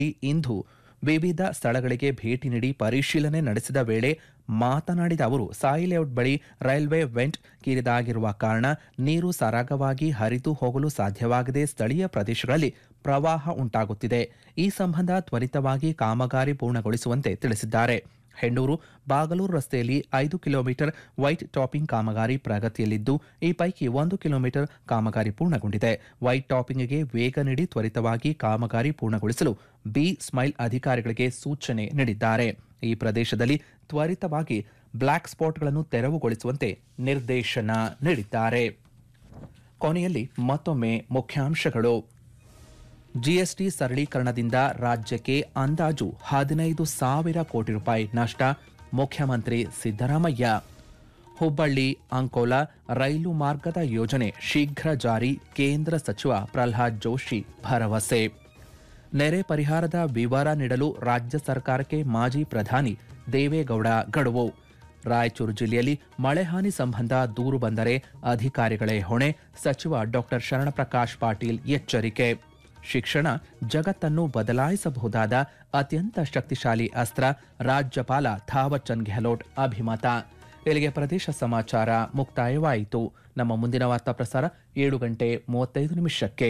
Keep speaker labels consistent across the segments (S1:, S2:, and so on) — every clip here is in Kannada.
S1: ಇಂದು ವಿವಿಧ ಸ್ಥಳಗಳಿಗೆ ಭೇಟಿ ನೀಡಿ ಪರಿಶೀಲನೆ ನಡೆಸಿದ ವೇಳೆ ಮಾತನಾಡಿದ ಅವರು ಸಾಯಿ ಲೇಔಟ್ ಬಳಿ ರೈಲ್ವೆ ವೆಂಟ್ ಕಿರಿದಾಗಿರುವ ಕಾರಣ ನೀರು ಸರಾಗವಾಗಿ ಹರಿದು ಹೋಗಲು ಸಾಧ್ಯವಾಗದೆ ಸ್ಥಳೀಯ ಪ್ರದೇಶಗಳಲ್ಲಿ ಪ್ರವಾಹ ಉಂಟಾಗುತ್ತಿದೆ ಈ ಸಂಬಂಧ ತ್ವರಿತವಾಗಿ ಕಾಮಗಾರಿ ಪೂರ್ಣಗೊಳಿಸುವಂತೆ ತಿಳಿಸಿದ್ದಾರೆ ಹೆಣ್ಣೂರು ಬಾಗಲೂರು ರಸ್ತೆಯಲ್ಲಿ ಐದು ಕಿಲೋಮೀಟರ್ ವೈಟ್ ಟಾಪಿಂಗ್ ಕಾಮಗಾರಿ ಪ್ರಗತಿಯಲ್ಲಿದ್ದು ಈ ಪೈಕಿ ಒಂದು ಕಿಲೋಮೀಟರ್ ಕಾಮಗಾರಿ ಪೂರ್ಣಗೊಂಡಿದೆ ವೈಟ್ ಟಾಪಿಂಗ್ಗೆ ವೇಗ ನೀಡಿ ತ್ವರಿತವಾಗಿ ಕಾಮಗಾರಿ ಪೂರ್ಣಗೊಳಿಸಲು ಬಿ ಸ್ಮೈಲ್ ಅಧಿಕಾರಿಗಳಿಗೆ ಸೂಚನೆ ನೀಡಿದ್ದಾರೆ ಈ ಪ್ರದೇಶದಲ್ಲಿ ತ್ವರಿತವಾಗಿ ಬ್ಲಾಕ್ ಸ್ಪಾಟ್ಗಳನ್ನು ತೆರವುಗೊಳಿಸುವಂತೆ ನಿರ್ದೇಶನ ನೀಡಿದ್ದಾರೆ ಕೊನೆಯಲ್ಲಿ ಮತ್ತೊಮ್ಮೆ ಮುಖ್ಯಾಂಶಗಳು ಜಿಎಸ್ಟಿ ಸರಳೀಕರಣದಿಂದ ರಾಜ್ಯಕ್ಕೆ ಅಂದಾಜು ಹದಿನೈದು ಸಾವಿರ ಕೋಟಿ ರೂಪಾಯಿ ನಷ್ಟ ಮುಖ್ಯಮಂತ್ರಿ ಸಿದ್ದರಾಮಯ್ಯ ಹುಬ್ಬಳ್ಳಿ ಅಂಕೋಲ ರೈಲು ಮಾರ್ಗದ ಯೋಜನೆ ಶೀಘ್ರ ಜಾರಿ ಕೇಂದ್ರ ಸಚಿವ ಪ್ರಹ್ಲಾದ್ ಜೋಶಿ ಭರವಸೆ ನೆರೆ ಪರಿಹಾರದ ವಿವರ ನೀಡಲು ರಾಜ್ಯ ಸರ್ಕಾರಕ್ಕೆ ಮಾಜಿ ಪ್ರಧಾನಿ ದೇವೇಗೌಡ ಗಡುವು ರಾಯಚೂರು ಜಿಲ್ಲೆಯಲ್ಲಿ ಮಳೆ ಹಾನಿ ಸಂಬಂಧ ದೂರು ಬಂದರೆ ಅಧಿಕಾರಿಗಳೇ ಹೊಣೆ ಸಚಿವ ಡಾಕ್ಟರ್ ಶರಣಪ್ರಕಾಶ್ ಪಾಟೀಲ್ ಎಚ್ಚರಿಕೆ ಶಿಕ್ಷಣ ಜಗತ್ತನ್ನು ಬದಲಾಯಿಸಬಹುದಾದ ಅತ್ಯಂತ ಶಕ್ತಿಶಾಲಿ ಅಸ್ತ್ರ ರಾಜ್ಯಪಾಲ ಥಾವರ್ಚಂದ್ ಗೆಹ್ಲೋಟ್ ಅಭಿಮತ ಇಲ್ಲಿಗೆ ಪ್ರದೇಶ ಸಮಾಚಾರ ಮುಕ್ತಾಯವಾಯಿತು ನಮ್ಮ ಮುಂದಿನ ವಾರ್ತಾ ಪ್ರಸಾರ ಏಳು ಗಂಟೆ ಮೂವತ್ತೈದು ನಿಮಿಷಕ್ಕೆ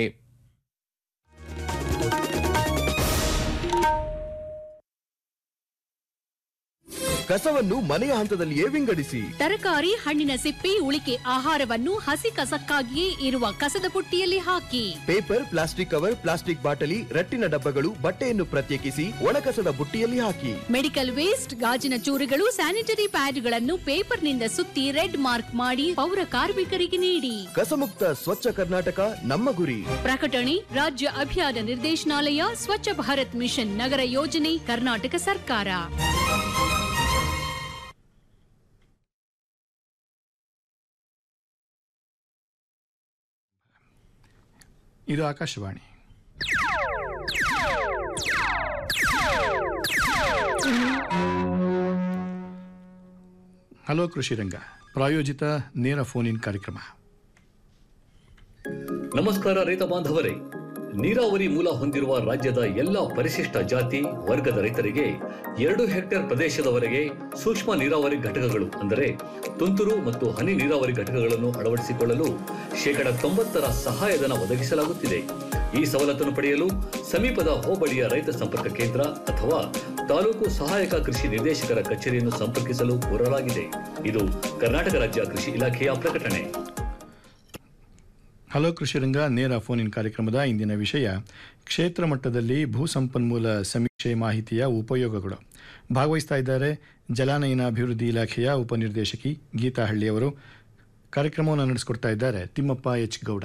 S2: ಕಸವನ್ನು ಮನೆಯ ಹಂತದಲ್ಲಿಯೇ ವಿಂಗಡಿಸಿ
S3: ತರಕಾರಿ ಹಣ್ಣಿನ ಸಿಪ್ಪೆ ಉಳಿಕೆ ಆಹಾರವನ್ನು ಹಸಿ ಕಸಕ್ಕಾಗಿಯೇ ಇರುವ ಕಸದ ಬುಟ್ಟಿಯಲ್ಲಿ ಹಾಕಿ
S2: ಪೇಪರ್ ಪ್ಲಾಸ್ಟಿಕ್ ಕವರ್ ಪ್ಲಾಸ್ಟಿಕ್ ಬಾಟಲಿ ರಟ್ಟಿನ ಡಬ್ಬಗಳು ಬಟ್ಟೆಯನ್ನು ಪ್ರತ್ಯೇಕಿಸಿ ಒಣಕಸದ ಬುಟ್ಟಿಯಲ್ಲಿ ಹಾಕಿ
S3: ಮೆಡಿಕಲ್ ವೇಸ್ಟ್ ಗಾಜಿನ ಚೂರುಗಳು ಸ್ಯಾನಿಟರಿ ಪ್ಯಾಡ್ಗಳನ್ನು ಪೇಪರ್ನಿಂದ ಸುತ್ತಿ ರೆಡ್ ಮಾರ್ಕ್ ಮಾಡಿ ಪೌರ ಕಾರ್ಮಿಕರಿಗೆ ನೀಡಿ
S2: ಕಸಮುಕ್ತ ಸ್ವಚ್ಛ ಕರ್ನಾಟಕ ನಮ್ಮ ಗುರಿ
S3: ಪ್ರಕಟಣೆ ರಾಜ್ಯ ಅಭಿಯಾನ ನಿರ್ದೇಶನಾಲಯ ಸ್ವಚ್ಛ ಭಾರತ್ ಮಿಷನ್ ನಗರ ಯೋಜನೆ ಕರ್ನಾಟಕ ಸರ್ಕಾರ
S4: ಇದು ಆಕಾಶವಾಣಿ ಹಲೋ ಕೃಷಿ ರಂಗ ಪ್ರಾಯೋಜಿತ ನೇರ ಫೋನ್ ಇನ್ ಕಾರ್ಯಕ್ರಮ
S5: ನಮಸ್ಕಾರ ರೈತ ಬಾಂಧವರೇ ನೀರಾವರಿ ಮೂಲ ಹೊಂದಿರುವ ರಾಜ್ಯದ ಎಲ್ಲ ಪರಿಶಿಷ್ಟ ಜಾತಿ ವರ್ಗದ ರೈತರಿಗೆ ಎರಡು ಹೆಕ್ಟೇರ್ ಪ್ರದೇಶದವರೆಗೆ ಸೂಕ್ಷ್ಮ ನೀರಾವರಿ ಘಟಕಗಳು ಅಂದರೆ ತುಂತುರು ಮತ್ತು ಹನಿ ನೀರಾವರಿ ಘಟಕಗಳನ್ನು ಅಳವಡಿಸಿಕೊಳ್ಳಲು ಶೇಕಡ ತೊಂಬತ್ತರ ಸಹಾಯಧನ ಒದಗಿಸಲಾಗುತ್ತಿದೆ ಈ ಸವಲತ್ತನ್ನು ಪಡೆಯಲು ಸಮೀಪದ ಹೋಬಳಿಯ ರೈತ ಸಂಪರ್ಕ ಕೇಂದ್ರ ಅಥವಾ ತಾಲೂಕು ಸಹಾಯಕ ಕೃಷಿ ನಿರ್ದೇಶಕರ ಕಚೇರಿಯನ್ನು ಸಂಪರ್ಕಿಸಲು ಕೋರಲಾಗಿದೆ ಇದು ಕರ್ನಾಟಕ ರಾಜ್ಯ ಕೃಷಿ ಇಲಾಖೆಯ ಪ್ರಕಟಣೆ
S4: ಹಲೋ ಕೃಷಿ ರಂಗ ನೇರ ಫೋನ್ ಇನ್ ಕಾರ್ಯಕ್ರಮದ ಇಂದಿನ ವಿಷಯ ಕ್ಷೇತ್ರ ಮಟ್ಟದಲ್ಲಿ ಭೂ ಸಂಪನ್ಮೂಲ ಸಮೀಕ್ಷೆ ಮಾಹಿತಿಯ ಉಪಯೋಗಗಳು ಭಾಗವಹಿಸ್ತಾ ಇದ್ದಾರೆ ಜಲಾನಯನ ಅಭಿವೃದ್ಧಿ ಇಲಾಖೆಯ ಉಪನಿರ್ದೇಶಕಿ ಗೀತಾ ಹಳ್ಳಿಯವರು ಕಾರ್ಯಕ್ರಮವನ್ನು ನಡೆಸಿಕೊಡ್ತಾ ಇದ್ದಾರೆ ತಿಮ್ಮಪ್ಪ ಎಚ್ ಗೌಡ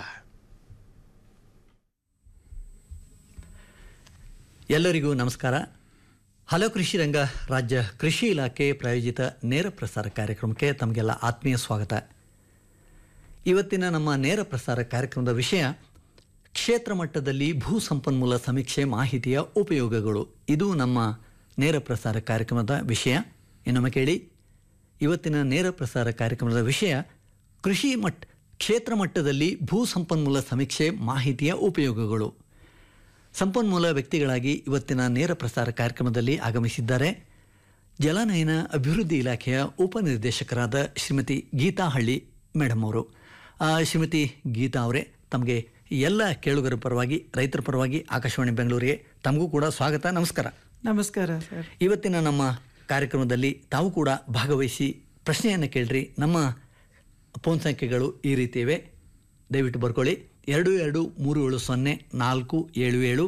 S6: ಎಲ್ಲರಿಗೂ ನಮಸ್ಕಾರ ಹಲೋ ಕೃಷಿ ರಂಗ ರಾಜ್ಯ ಕೃಷಿ ಇಲಾಖೆ ಪ್ರಾಯೋಜಿತ ನೇರ ಪ್ರಸಾರ ಕಾರ್ಯಕ್ರಮಕ್ಕೆ ತಮಗೆಲ್ಲ ಆತ್ಮೀಯ ಸ್ವಾಗತ ಇವತ್ತಿನ ನಮ್ಮ ನೇರ ಪ್ರಸಾರ ಕಾರ್ಯಕ್ರಮದ ವಿಷಯ ಕ್ಷೇತ್ರ ಮಟ್ಟದಲ್ಲಿ ಭೂ ಸಂಪನ್ಮೂಲ ಸಮೀಕ್ಷೆ ಮಾಹಿತಿಯ ಉಪಯೋಗಗಳು ಇದು ನಮ್ಮ ನೇರ ಪ್ರಸಾರ ಕಾರ್ಯಕ್ರಮದ ವಿಷಯ ಇನ್ನೊಮ್ಮೆ ಕೇಳಿ ಇವತ್ತಿನ ನೇರ ಪ್ರಸಾರ ಕಾರ್ಯಕ್ರಮದ ವಿಷಯ ಕೃಷಿ ಮಟ್ ಕ್ಷೇತ್ರ ಮಟ್ಟದಲ್ಲಿ ಭೂ ಸಂಪನ್ಮೂಲ ಸಮೀಕ್ಷೆ ಮಾಹಿತಿಯ ಉಪಯೋಗಗಳು ಸಂಪನ್ಮೂಲ ವ್ಯಕ್ತಿಗಳಾಗಿ ಇವತ್ತಿನ ನೇರ ಪ್ರಸಾರ ಕಾರ್ಯಕ್ರಮದಲ್ಲಿ ಆಗಮಿಸಿದ್ದಾರೆ ಜಲಾನಯನ ಅಭಿವೃದ್ಧಿ ಇಲಾಖೆಯ ಉಪನಿರ್ದೇಶಕರಾದ ಶ್ರೀಮತಿ ಗೀತಾ ಹಳ್ಳಿ ಮೇಡಮ್ ಅವರು ಆ, ಶ್ರೀಮತಿ ಗೀತಾ ಅವರೇ ತಮಗೆ ಎಲ್ಲ ಕೇಳುಗರ ಪರವಾಗಿ ರೈತರ ಪರವಾಗಿ ಆಕಾಶವಾಣಿ ಬೆಂಗಳೂರಿಗೆ ತಮಗೂ ಕೂಡ ಸ್ವಾಗತ ನಮಸ್ಕಾರ
S7: ನಮಸ್ಕಾರ ಸರ್
S6: ಇವತ್ತಿನ ನಮ್ಮ ಕಾರ್ಯಕ್ರಮದಲ್ಲಿ ತಾವು ಕೂಡ ಭಾಗವಹಿಸಿ ಪ್ರಶ್ನೆಯನ್ನು ಕೇಳ್ರಿ ನಮ್ಮ ಫೋನ್ ಸಂಖ್ಯೆಗಳು ಈ ರೀತಿ ಇವೆ ದಯವಿಟ್ಟು ಬರ್ಕೊಳ್ಳಿ ಎರಡು ಎರಡು ಮೂರು ಏಳು ಸೊನ್ನೆ ನಾಲ್ಕು ಏಳು ಏಳು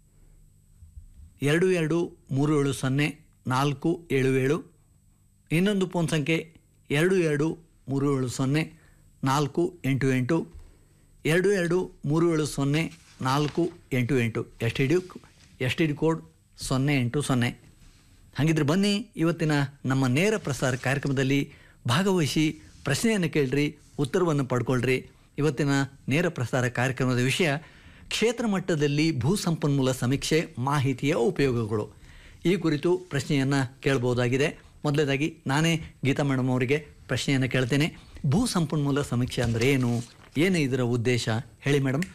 S6: ಎರಡು ಎರಡು ಮೂರು ಏಳು ಸೊನ್ನೆ ನಾಲ್ಕು ಏಳು ಏಳು ಇನ್ನೊಂದು ಫೋನ್ ಸಂಖ್ಯೆ ಎರಡು ಎರಡು ಮೂರು ಏಳು ಸೊನ್ನೆ ನಾಲ್ಕು ಎಂಟು ಎಂಟು ಎರಡು ಎರಡು ಮೂರು ಏಳು ಸೊನ್ನೆ ನಾಲ್ಕು ಎಂಟು ಎಂಟು S T D S T D code ಸೊನ್ನೆ ಎಂಟು ಸೊನ್ನೆ ಹಾಗಿದ್ರೆ ಬನ್ನಿ ಇವತ್ತಿನ ನಮ್ಮ ನೇರ ಪ್ರಸಾರ ಕಾರ್ಯಕ್ರಮದಲ್ಲಿ ಭಾಗವಹಿಸಿ ಪ್ರಶ್ನೆಯನ್ನು ಕೇಳ್ರಿ ಉತ್ತರವನ್ನು ಪಡ್ಕೊಳ್ರಿ ಇವತ್ತಿನ ನೇರ ಪ್ರಸಾರ ಕಾರ್ಯಕ್ರಮದ ವಿಷಯ ಕ್ಷೇತ್ರ ಮಟ್ಟದಲ್ಲಿ ಭೂ ಸಂಪನ್ಮೂಲ ಸಮೀಕ್ಷೆ ಮಾಹಿತಿಯ ಉಪಯೋಗಗಳು ಈ ಕುರಿತು ಪ್ರಶ್ನೆಯನ್ನು ಕೇಳಬಹುದಾಗಿದೆ ಮೊದಲನೇದಾಗಿ ನಾನೇ ಗೀತಾ ಮೇಡಮ್ ಅವರಿಗೆ ಪ್ರಶ್ನೆಯನ್ನು ಕೇಳ್ತೇನೆ ಭೂ ಸಂಪನ್ಮೂಲ ಸಮೀಕ್ಷೆ ಅಂದರೆ ಏನು ಏನು ಇದರ ಉದ್ದೇಶ ಹೇಳಿ ಮೇಡಮ್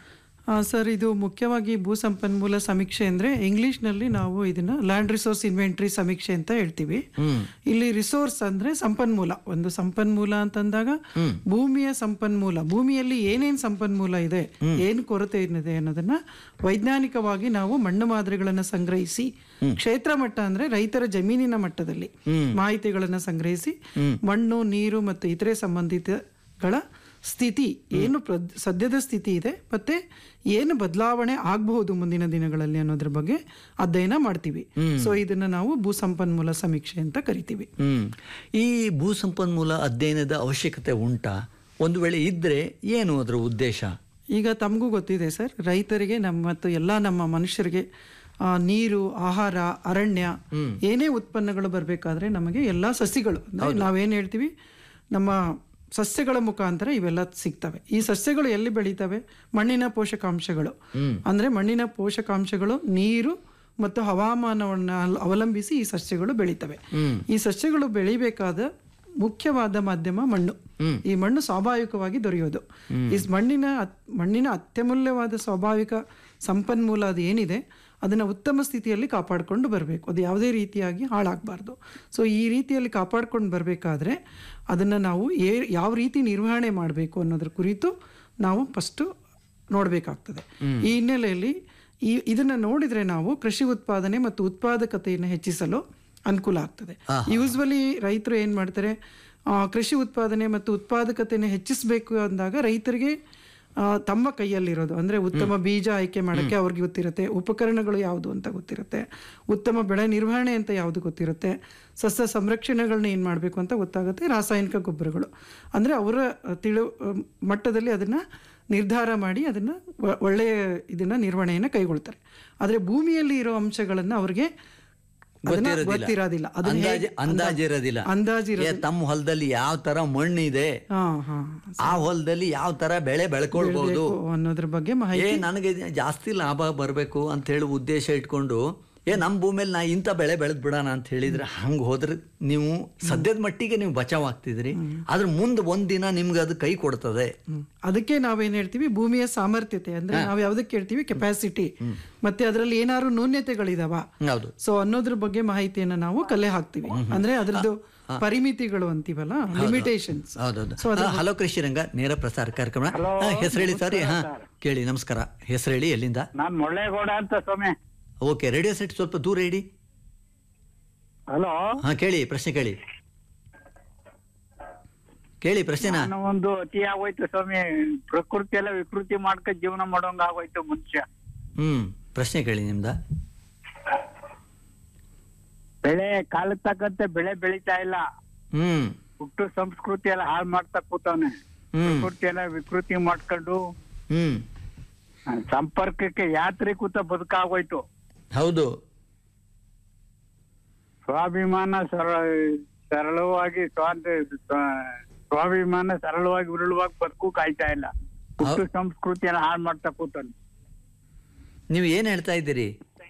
S7: ಆ, ಸರ್ ಇದು ಮುಖ್ಯವಾಗಿ ಭೂ ಸಂಪನ್ಮೂಲ ಸಮೀಕ್ಷೆ ಅಂದರೆ ಇಂಗ್ಲೀಷ್ನಲ್ಲಿ ನಾವು ಇದನ್ನ ಲ್ಯಾಂಡ್ ರಿಸೋರ್ಸ್ ಇನ್ವೆಂಟ್ರಿ ಸಮೀಕ್ಷೆ ಅಂತ ಹೇಳ್ತೀವಿ ಇಲ್ಲಿ ರಿಸೋರ್ಸ್ ಅಂದರೆ ಸಂಪನ್ಮೂಲ ಒಂದು ಸಂಪನ್ಮೂಲ ಅಂತಂದಾಗ ಭೂಮಿಯ ಸಂಪನ್ಮೂಲ ಭೂಮಿಯಲ್ಲಿ ಏನೇನು ಸಂಪನ್ಮೂಲ ಇದೆ ಏನು ಕೊರತೆ ಇದೆ ಅನ್ನೋದನ್ನ ವೈಜ್ಞಾನಿಕವಾಗಿ ನಾವು ಮಣ್ಣು ಮಾದರಿಗಳನ್ನು ಸಂಗ್ರಹಿಸಿ ಕ್ಷೇತ್ರ ಮಟ್ಟ ಅಂದರೆ ರೈತರ ಜಮೀನಿನ ಮಟ್ಟದಲ್ಲಿ ಮಾಹಿತಿಗಳನ್ನು ಸಂಗ್ರಹಿಸಿ ಮಣ್ಣು ನೀರು ಮತ್ತು ಇತರೆ ಸಂಬಂಧಿತಗಳ ಸ್ಥಿತಿ ಏನು ಪ್ರ- ಸದ್ಯದ ಸ್ಥಿತಿ ಇದೆ ಮತ್ತೆ ಏನು ಬದಲಾವಣೆ ಆಗಬಹುದು ಮುಂದಿನ ದಿನಗಳಲ್ಲಿ ಅನ್ನೋದ್ರ ಬಗ್ಗೆ ಅಧ್ಯಯನ ಮಾಡ್ತೀವಿ ಸೊ ಇದನ್ನ ನಾವು ಭೂ ಸಂಪನ್ಮೂಲ ಸಮೀಕ್ಷೆ ಅಂತ ಕರಿತೀವಿ
S6: ಹ್ಮ್ ಈ ಭೂ ಸಂಪನ್ಮೂಲ ಅಧ್ಯಯನದ ಅವಶ್ಯಕತೆ ಉಂಟಾ ಒಂದು ವೇಳೆ ಇದ್ರೆ ಏನು ಅದರ ಉದ್ದೇಶ
S7: ಈಗ ತಮಗೂ ಗೊತ್ತಿದೆ ಸರ್ ರೈತರಿಗೆ ನಮ್ಮ ಮತ್ತು ಎಲ್ಲ ನಮ್ಮ ಮನುಷ್ಯರಿಗೆ ಆ, ನೀರು ಆಹಾರ ಅರಣ್ಯ ಏನೇ ಉತ್ಪನ್ನಗಳು ಬರಬೇಕಾದ್ರೆ ನಮಗೆ ಎಲ್ಲ ಸಸಿಗಳು ಅಂದ್ರೆ ನಾವೇನು ಹೇಳ್ತೀವಿ ನಮ್ಮ ಸಸ್ಯಗಳ ಮುಖಾಂತರ ಇವೆಲ್ಲ ಸಿಗ್ತವೆ ಈ ಸಸ್ಯಗಳು ಎಲ್ಲಿ ಬೆಳೀತವೆ ಮಣ್ಣಿನ ಪೋಷಕಾಂಶಗಳು ಅಂದ್ರೆ ಮಣ್ಣಿನ ಪೋಷಕಾಂಶಗಳು ನೀರು ಮತ್ತು ಹವಾಮಾನವನ್ನು ಅವಲಂಬಿಸಿ ಈ ಸಸ್ಯಗಳು ಬೆಳೀತವೆ ಈ ಸಸ್ಯಗಳು ಬೆಳಿಬೇಕಾದ ಮುಖ್ಯವಾದ ಮಾಧ್ಯಮ ಮಣ್ಣು ಈ ಮಣ್ಣು ಸ್ವಾಭಾವಿಕವಾಗಿ ದೊರೆಯೋದು ಈ ಮಣ್ಣಿನ ಅತ್- ಮಣ್ಣಿನ ಅತ್ಯಮೂಲ್ಯವಾದ ಸ್ವಾಭಾವಿಕ ಸಂಪನ್ಮೂಲ ಅದು ಏನಿದೆ ಅದನ್ನು ಉತ್ತಮ ಸ್ಥಿತಿಯಲ್ಲಿ ಕಾಪಾಡಿಕೊಂಡು ಬರಬೇಕು ಅದು ಯಾವುದೇ ರೀತಿಯಾಗಿ ಹಾಳಾಗಬಾರ್ದು ಸೊ ಈ ರೀತಿಯಲ್ಲಿ ಕಾಪಾಡ್ಕೊಂಡು ಬರಬೇಕಾದ್ರೆ ಅದನ್ನು ನಾವು ಏ ಯಾವ ರೀತಿ ನಿರ್ವಹಣೆ ಮಾಡಬೇಕು ಅನ್ನೋದ್ರ ಕುರಿತು ನಾವು ಫಸ್ಟು ನೋಡಬೇಕಾಗ್ತದೆ ಈ ಹಿನ್ನೆಲೆಯಲ್ಲಿ ಈ ಇದನ್ನು ನೋಡಿದರೆ ನಾವು ಕೃಷಿ ಉತ್ಪಾದನೆ ಮತ್ತು ಉತ್ಪಾದಕತೆಯನ್ನು ಹೆಚ್ಚಿಸಲು ಅನುಕೂಲ ಆಗ್ತದೆ ಯೂಸ್ವಲಿ ರೈತರು ಏನು ಮಾಡ್ತಾರೆ ಆ, ಕೃಷಿ ಉತ್ಪಾದನೆ ಮತ್ತು ಉತ್ಪಾದಕತೆಯನ್ನು ಹೆಚ್ಚಿಸಬೇಕು ಅಂದಾಗ ರೈತರಿಗೆ ಆ, ತಮ್ಮ ಕೈಯಲ್ಲಿರೋದು ಅಂದರೆ ಉತ್ತಮ ಬೀಜ ಆಯ್ಕೆ ಮಾಡೋಕ್ಕೆ ಅವ್ರಿಗೆ ಗೊತ್ತಿರುತ್ತೆ ಉಪಕರಣಗಳು ಯಾವುದು ಅಂತ ಗೊತ್ತಿರುತ್ತೆ ಉತ್ತಮ ಬೆಳೆ ನಿರ್ವಹಣೆ ಅಂತ ಯಾವುದು ಗೊತ್ತಿರುತ್ತೆ ಸಸ್ಯ ಸಂರಕ್ಷಣೆಗಳನ್ನ ಏನು ಮಾಡಬೇಕು ಅಂತ ಗೊತ್ತಾಗುತ್ತೆ ರಾಸಾಯನಿಕ ಗೊಬ್ಬರಗಳು ಅಂದರೆ ಅವರ ತಿಳು ಮಟ್ಟದಲ್ಲಿ ಅದನ್ನು ನಿರ್ಧಾರ ಮಾಡಿ ಅದನ್ನು ಒಳ್ಳೆಯ ಇದನ್ನು ನಿರ್ವಹಣೆಯನ್ನು ಕೈಗೊಳ್ತಾರೆ ಆದರೆ ಭೂಮಿಯಲ್ಲಿ ಇರೋ ಅಂಶಗಳನ್ನು ಅವ್ರಿಗೆ ಅದನ್ನ ಗೊತ್ತಿರೋದಿಲ್ಲ ಅದನ್ನ
S6: ಅಂದಾಜ್
S7: ಹೇಗೆ-
S6: ಅಂದಾಜಿರೋದಿಲ್ಲ
S7: ಅಂದಾಜಿರೋದಿಲ್ಲ.
S6: ಏ, ತಮ್ಮ ಹೊಲದಲ್ಲಿ ಯಾವ ತರ ಮಣ್ಣಿದೆ
S7: ಹಾ ಹಾ
S6: ಆ ಹೊಲದಲ್ಲಿ ಯಾವ ತರ ಬೆಳೆ ಬೆಳ್ಕೊಳ್ಬಹುದು
S7: ಬೇಕು ಅನ್ನೋದ್ರ ಬಗ್ಗೆ
S6: ಏ
S7: ಮಾಹಿತಿ
S6: ನನಗೆ ಜಾಸ್ತಿ ಲಾಭ ಬರಬೇಕು ಅಂತ ಹೇಳಿ ಉದ್ದೇಶ ಇಟ್ಕೊಂಡು ಏ ನಮ್ಮ ಭೂಮಿಯಲ್ಲಿ ನಾ ಇಂಥ ಬೆಳೆ ಬೆಳೆದ್ ಬಿಡೋಣ ಅಂತ ಹೇಳಿದ್ರೆ ಹಂಗೆ ಹೋದ್ರೆ ನೀವು ಸದ್ಯದ ಮಟ್ಟಿಗೆ ನೀವು ಬಚಾವ್ ಆಗ್ತಿದ್ರಿ ಆದ್ರೆ ಮುಂದೆ ಒಂದಿನ ನಿಮ್ಗೆ ಅದು ಕೈ ಕೊಡ್ತದೆ
S7: ಹ್ಮ್. ಅದಕ್ಕೆ ನಾವೇನ್ ಹೇಳ್ತೀವಿ ಭೂಮಿಯ ಸಾಮರ್ಥ್ಯತೆ ಅಂದ್ರೆ ನಾವು ಯಾವ್ದಕ್ಕೆ ಹೇಳ್ತೀವಿ ಕೆಪಾಸಿಟಿ ಮತ್ತೆ ಅದರಲ್ಲಿ ಏನಾದ್ರು ನ್ಯೂನ್ಯತೆಗಳಿದಾವ
S6: ಹೌದು
S7: ಸೊ ಅನ್ನೋದ್ರ ಬಗ್ಗೆ ಮಾಹಿತಿಯನ್ನ ನಾವು ಕಲೆ ಹಾಕ್ತಿವಿ ಅಂದ್ರೆ ಅದ್ರದ್ದು ಪರಿಮಿತಿಗಳು ಅಂತೀವಲ್ಲ ಲಿಮಿಟೇಷನ್ಸ್
S6: ಹೌದೌದು ಹಾ, ಹಲೋ ಕೃಷಿ ರಂಗ ನೇರ ಪ್ರಸಾರ ಕಾರ್ಯಕ್ರಮ ಹೆಸರು ಹೇಳಿ ಸರಿ ಹಾ ಕೇಳಿ ನಮಸ್ಕಾರ ಹೆಸರು ಹೇಳಿ ಎಲ್ಲಿಂದ
S8: ನಾನ್ ಮುಳ್ಳೇಗೌಡ ಅಂತ ಸ್ವಾಮಿ
S6: ಓಕೆ ರೇಡಿಯೋ ಸೆಟ್ ಸ್ವಲ್ಪ ದೂರ ಇಡಿ
S8: ಹಲೋ
S6: ಹಾ ಕೇಳಿ ಪ್ರಶ್ನೆ ಕೇಳಿ ಕೇಳಿ ಪ್ರಶ್ನೆನಾ
S8: ನಾನು ಒಂದು ಅತಿ ಆಗೋಯ್ತು ಸ್ವಾಮಿ ಪ್ರಕೃತಿ ಎಲ್ಲ ವಿಕೃತಿ ಮಾಡ್ಕ ಜೀವನ ಮಾಡೋಂಗ ಆಗೋಯ್ತು ಮನುಷ್ಯ
S6: ಹ್ಮ್ ಪ್ರಶ್ನೆ ಕೇಳಿ ನಿಮ್ದ
S8: ಬೆಳೆ ಕಾಲಕ್ಕೆ ತಕ್ಕಂತೆ ಬೆಳೆ ಬೆಳಿತಾ ಇಲ್ಲ
S6: ಹ್ಮ್
S8: ಹುಟ್ಟು ಸಂಸ್ಕೃತಿ ಎಲ್ಲ ಹಾಳು ಮಾಡ್ತಾ ಕೂತವನೆ
S6: ಹ್ಮ್
S8: ಪ್ರಕೃತಿ ಎಲ್ಲ ವಿಕೃತಿ ಮಾಡ್ಕೊಂಡು
S6: ಹ್ಮ್
S8: ಆ, ಸಂಪರ್ಕಕ್ಕೆ ಯಾತ್ರೆ ಕೂತ ಬದುಕಾಗೋಯ್ತು
S6: ಹೌದು
S8: ಸ್ವಾಭಿಮಾನ ಸರ ಸರಳವಾಗಿ ಸ್ವಾತ ಸ್ವ- ಸ್ವಾಭಿಮಾನ ಸರಳವಾಗಿ ಉರುಳುವಾಗಿ ಬದುಕು ಕಾಯ್ತಾ ಇಲ್ಲ ಹುಟ್ಟು ಸಂಸ್ಕೃತಿ ಎಲ್ಲ ಹಾಳು ಮಾಡ್ತಾ ಕೂತಾನೆ
S6: ನೀವು ಏನ್ ಹೇಳ್ತಾ ಇದ್ದೀರಿ